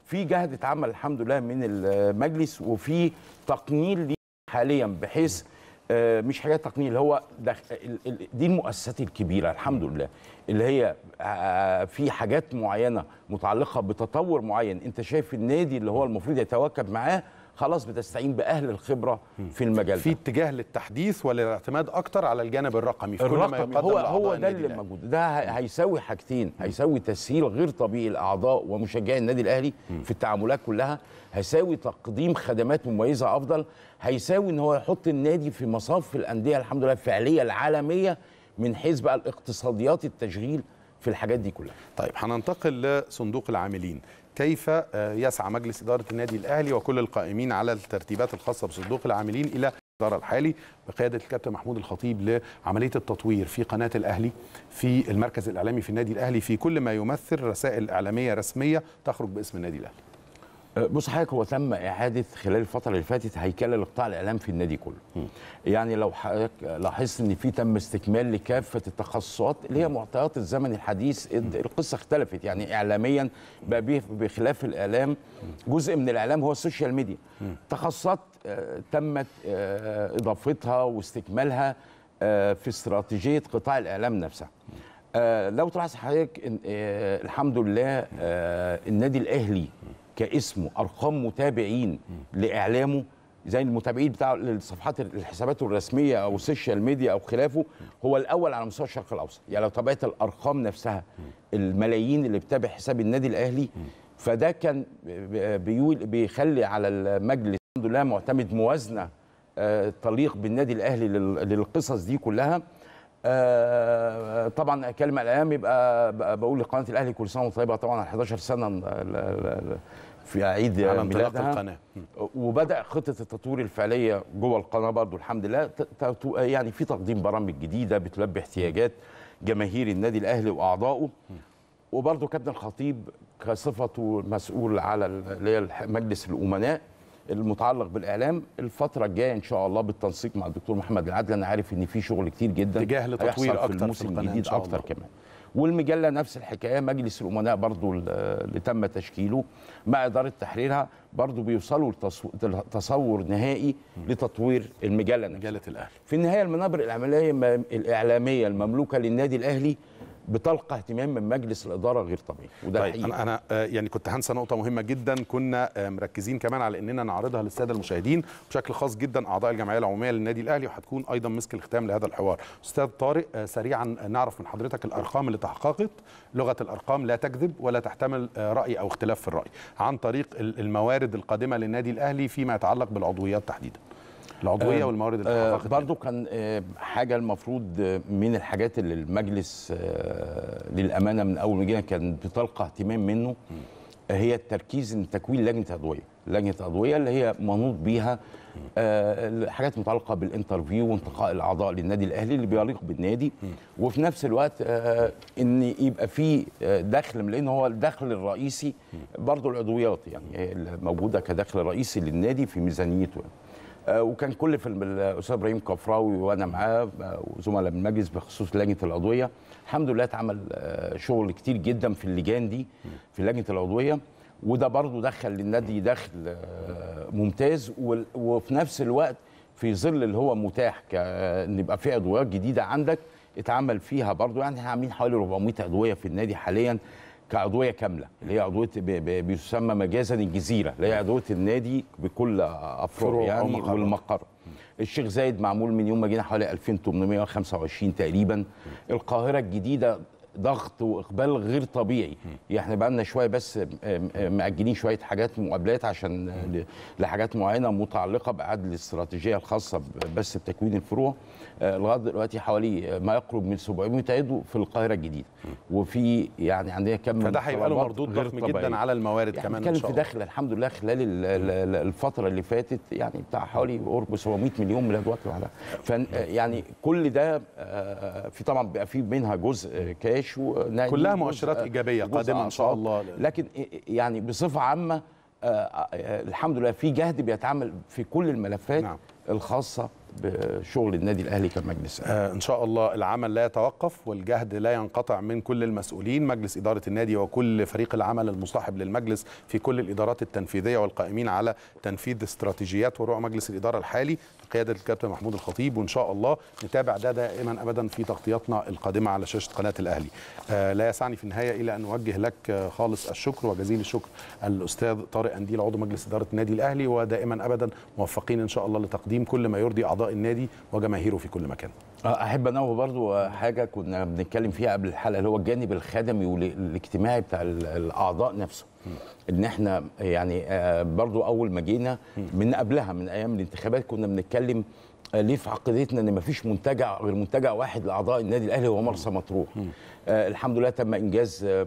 في جهد اتعمل الحمد لله من المجلس وفي تقنين ليه حاليا بحيث آه، مش حاجات تقنين اللي هو دخ... ال- ال- دي المؤسسات الكبيره الحمد لله اللي هي آه، في حاجات معينه متعلقه بتطور معين انت شايف النادي اللي هو المفروض يتواكب معاه خلاص بتستعين باهل الخبره في المجال في ده. اتجاه للتحديث والاعتماد اكتر على الجانب الرقمي في كل ما الرقم يقدم هو لأعضاء هو ده النادي اللي الأهلي. موجود ده هي- هيساوي حاجتين هيساوي تسهيل غير طبيعي لاعضاء ومشجعي النادي الاهلي في التعاملات كلها هيساوي تقديم خدمات مميزه افضل هيساوي ان هو يحط النادي في مصاف الانديه الحمد لله الفعليه العالميه من حيث بقى الاقتصاديات التشغيل في الحاجات دي كلها طيب هننتقل لصندوق العاملين كيف آه، يسعى مجلس إدارة النادي الأهلي وكل القائمين على الترتيبات الخاصة بصندوق العاملين إلى الإدارة الحالي بقيادة الكابتن محمود الخطيب لعملية التطوير في قناة الأهلي في المركز الإعلامي في النادي الأهلي في كل ما يمثل رسائل إعلامية رسمية تخرج باسم النادي الأهلي بص حضرتك هو تم اعاده خلال الفتره اللي فاتت هيكله لقطاع الاعلام في النادي كله يعني لو حضرتك لاحظت ان في تم استكمال لكافه التخصصات اللي هي معطيات الزمن الحديث القصه اختلفت يعني اعلاميا بقى بيه- بخلاف الاعلام جزء من الاعلام هو السوشيال ميديا تخصصات آه، تمت آه، اضافتها واستكمالها آه، في استراتيجيه قطاع الاعلام نفسها آه، لو تلاحظ حضرتك إن آه، الحمد لله آه، النادي الاهلي كاسمه ارقام متابعين لاعلامه زي المتابعين بتاع الصفحات الحسابات الرسميه او السوشيال ميديا او خلافه هو الاول على مستوى الشرق الاوسط يعني لو تابعت الارقام نفسها الملايين اللي بتتابع حساب النادي الاهلي فده كان بيقول بيخلي على المجلس الحمد لله معتمد موازنه آه، تليق بالنادي الاهلي لل- للقصص دي كلها آه، طبعا كلمه الاعلام يبقى ب- بقول لقناه الاهلي كل سنه وانت طيبه طبعا على 11 سنه ال- ال- ال- في عيد على انطلاق ميلادها القناة وبدا خطه التطوير الفعليه جوه القناه برضو الحمد لله ت- ت- يعني في تقديم برامج جديده بتلبي احتياجات جماهير النادي الاهلي واعضائه وبرضه كابتن الخطيب كصفته مسؤول على ال- اللي هي الح- مجلس الامناء المتعلق بالاعلام الفتره الجايه ان شاء الله بالتنسيق مع الدكتور محمد العدل انا عارف ان في شغل كتير جدا اتجاه لتطوير هيحصل أكتر في في الموسم القناة إن الجديد شاء اكتر الله. كمان والمجله نفس الحكايه مجلس الامناء برضو ال- اللي تم تشكيله مع اداره تحريرها برضو بيوصلوا لتصو- لتصور نهائي لتطوير المجله نفسها مجلة الأهلي في النهايه المنابر الاعلاميه الاعلاميه المملوكه للنادي الاهلي بتلقى اهتمام من مجلس الاداره غير طبيعي وده طيب حقيقي انا انا آه، يعني كنت هنسى نقطه مهمه جدا كنا آه، مركزين كمان على اننا نعرضها للساده المشاهدين بشكل خاص جدا اعضاء الجمعيه العموميه للنادي الاهلي وهتكون ايضا مسك الختام لهذا الحوار استاذ طارق آه، سريعا نعرف من حضرتك الارقام اللي تحققت لغه الارقام لا تكذب ولا تحتمل آه، راي او اختلاف في الراي عن طريق ال- الموارد القادمه للنادي الاهلي فيما يتعلق بالعضويات تحديدا العضويه آه، والموارد اللي آه، تحققت برضو كان آه، حاجه المفروض آه، من الحاجات اللي المجلس آه، للامانه من اول ما جينا كان بتلقى اهتمام منه آه، هي التركيز ان تكوين لجنه ادويه لجنه ادويه اللي هي منوط بيها آه، الحاجات متعلقه بالانترفيو وانتقاء الاعضاء للنادي الاهلي اللي بيليق بالنادي وفي نفس الوقت آه، ان يبقى في آه، دخل لان هو الدخل الرئيسي برضو العضويات يعني هي موجوده كدخل رئيسي للنادي في ميزانيته يعني. آه، وكان كل في الم- الاستاذ ابراهيم كفراوي وانا معاه آه، وزملاء من المجلس بخصوص لجنه العضويه الحمد لله اتعمل آه، شغل كتير جدا في اللجان دي في لجنه العضويه وده برضو دخل للنادي دخل آه، ممتاز وال- وفي نفس الوقت في ظل اللي هو متاح ك- ان يبقى في عضويات جديده عندك اتعمل فيها برضو يعني احنا عاملين حوالي 400 عضويه في النادي حاليا كعضويه كامله اللي هي عضويه ب- ب- بيسمى مجازا الجزيره اللي هي عضويه النادي بكل افراد فروع أو يعني مقرات. والمقر الشيخ زايد معمول من يوم ما جينا حوالي 2825 تقريبا القاهره الجديده ضغط واقبال غير طبيعي يعني احنا بقى لنا شويه بس م- م- مأجلين شويه حاجات مقابلات عشان ل- لحاجات معينه متعلقه باعاده الاستراتيجيه الخاصه ب- بس بتكوين الفروع آه، لغايه دلوقتي حوالي آه، ما يقرب من 700 عضو في القاهره الجديده وفي يعني عندنا كم فده هيبقى له طلبات مردود غير ضخم طبيعية. جدا على الموارد يعني كمان ان بنتكلم شاء في الله دخل الحمد لله خلال ال- ال- ال- الفتره اللي فاتت يعني بتاع حوالي قرب 700 مليون من الادوات لوحدها ف يعني كل ده آه، في طبعا بيبقى في منها جزء آه، كاش ونقدي كلها جزء- مؤشرات إيجابية جزء قادمة إن شاء أقساط. الله. لكن يعني بصفه عامه آه، آه، الحمد لله في جهد بيتعمل في كل الملفات نعم. نعم. الخاصه بشغل النادي الاهلي كمجلس آه ان شاء الله العمل لا يتوقف والجهد لا ينقطع من كل المسؤولين مجلس اداره النادي وكل فريق العمل المصاحب للمجلس في كل الادارات التنفيذيه والقائمين على تنفيذ استراتيجيات ورؤى مجلس الاداره الحالي بقياده الكابتن محمود الخطيب وان شاء الله نتابع ده دائما ابدا في تغطياتنا القادمه على شاشه قناه الاهلي آه لا يسعني في النهايه الا ان اوجه لك آه خالص الشكر وجزيل الشكر الاستاذ طارق انديل عضو مجلس اداره النادي الاهلي ودائما ابدا موفقين ان شاء الله لتقديم كل ما يرضي اعضاء النادي وجماهيره في كل مكان احب انوه برضو حاجه كنا بنتكلم فيها قبل الحلقه اللي هو الجانب الخدمي والاجتماعي بتاع الاعضاء نفسه ان احنا يعني برضو اول ما جينا من قبلها من ايام الانتخابات كنا بنتكلم ليه في عقيدتنا ان مفيش منتجع غير منتجع واحد لاعضاء النادي الاهلي هو مرسى مطروح آه الحمد لله تم انجاز آه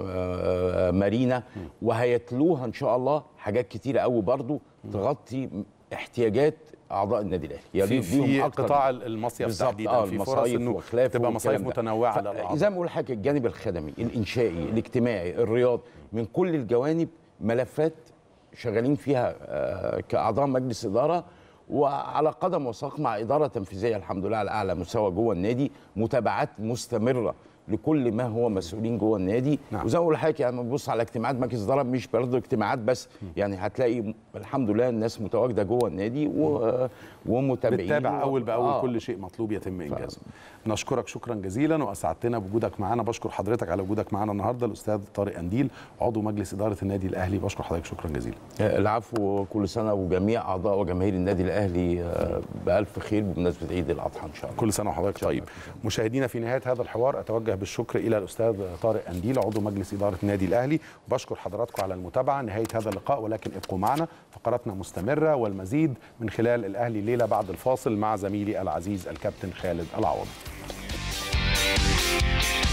آه مارينا وهيتلوها ان شاء الله حاجات كتيره قوي برضو تغطي احتياجات اعضاء النادي الاهلي يعني في, في قطاع المصيف تحديدا آه في فرص انه تبقى مصايف متنوعه للاعضاء زي ما بقول حضرتك الجانب الخدمي الانشائي الاجتماعي الرياضي من كل الجوانب ملفات شغالين فيها آه كاعضاء مجلس اداره وعلى قدم وساق مع اداره تنفيذيه الحمد لله على اعلى مستوى جوه النادي متابعات مستمره لكل ما هو مسؤولين جوه النادي نعم. وزي ما بقول لحضرتك يعني بنبص على اجتماعات مجلس اداره مش برضه اجتماعات بس يعني هتلاقي الحمد لله الناس متواجده جوه النادي و... ومتابعين بتتابع اول باول آه. كل شيء مطلوب يتم انجازه نشكرك شكرا جزيلا واسعدتنا بوجودك معنا بشكر حضرتك على وجودك معنا النهارده الاستاذ طارق انديل عضو مجلس اداره النادي الاهلي بشكر حضرتك شكرا جزيلا العفو كل سنه وجميع اعضاء وجماهير النادي الاهلي بالف خير بمناسبه عيد الاضحى ان شاء الله كل سنه وحضرتك طيب مشاهدينا في نهايه هذا الحوار اتوجه بالشكر الى الاستاذ طارق انديل عضو مجلس اداره النادي الاهلي وبشكر حضراتكم على المتابعه نهايه هذا اللقاء ولكن ابقوا معنا فقراتنا مستمره والمزيد من خلال الاهلي الليله بعد الفاصل مع زميلي العزيز الكابتن خالد العوض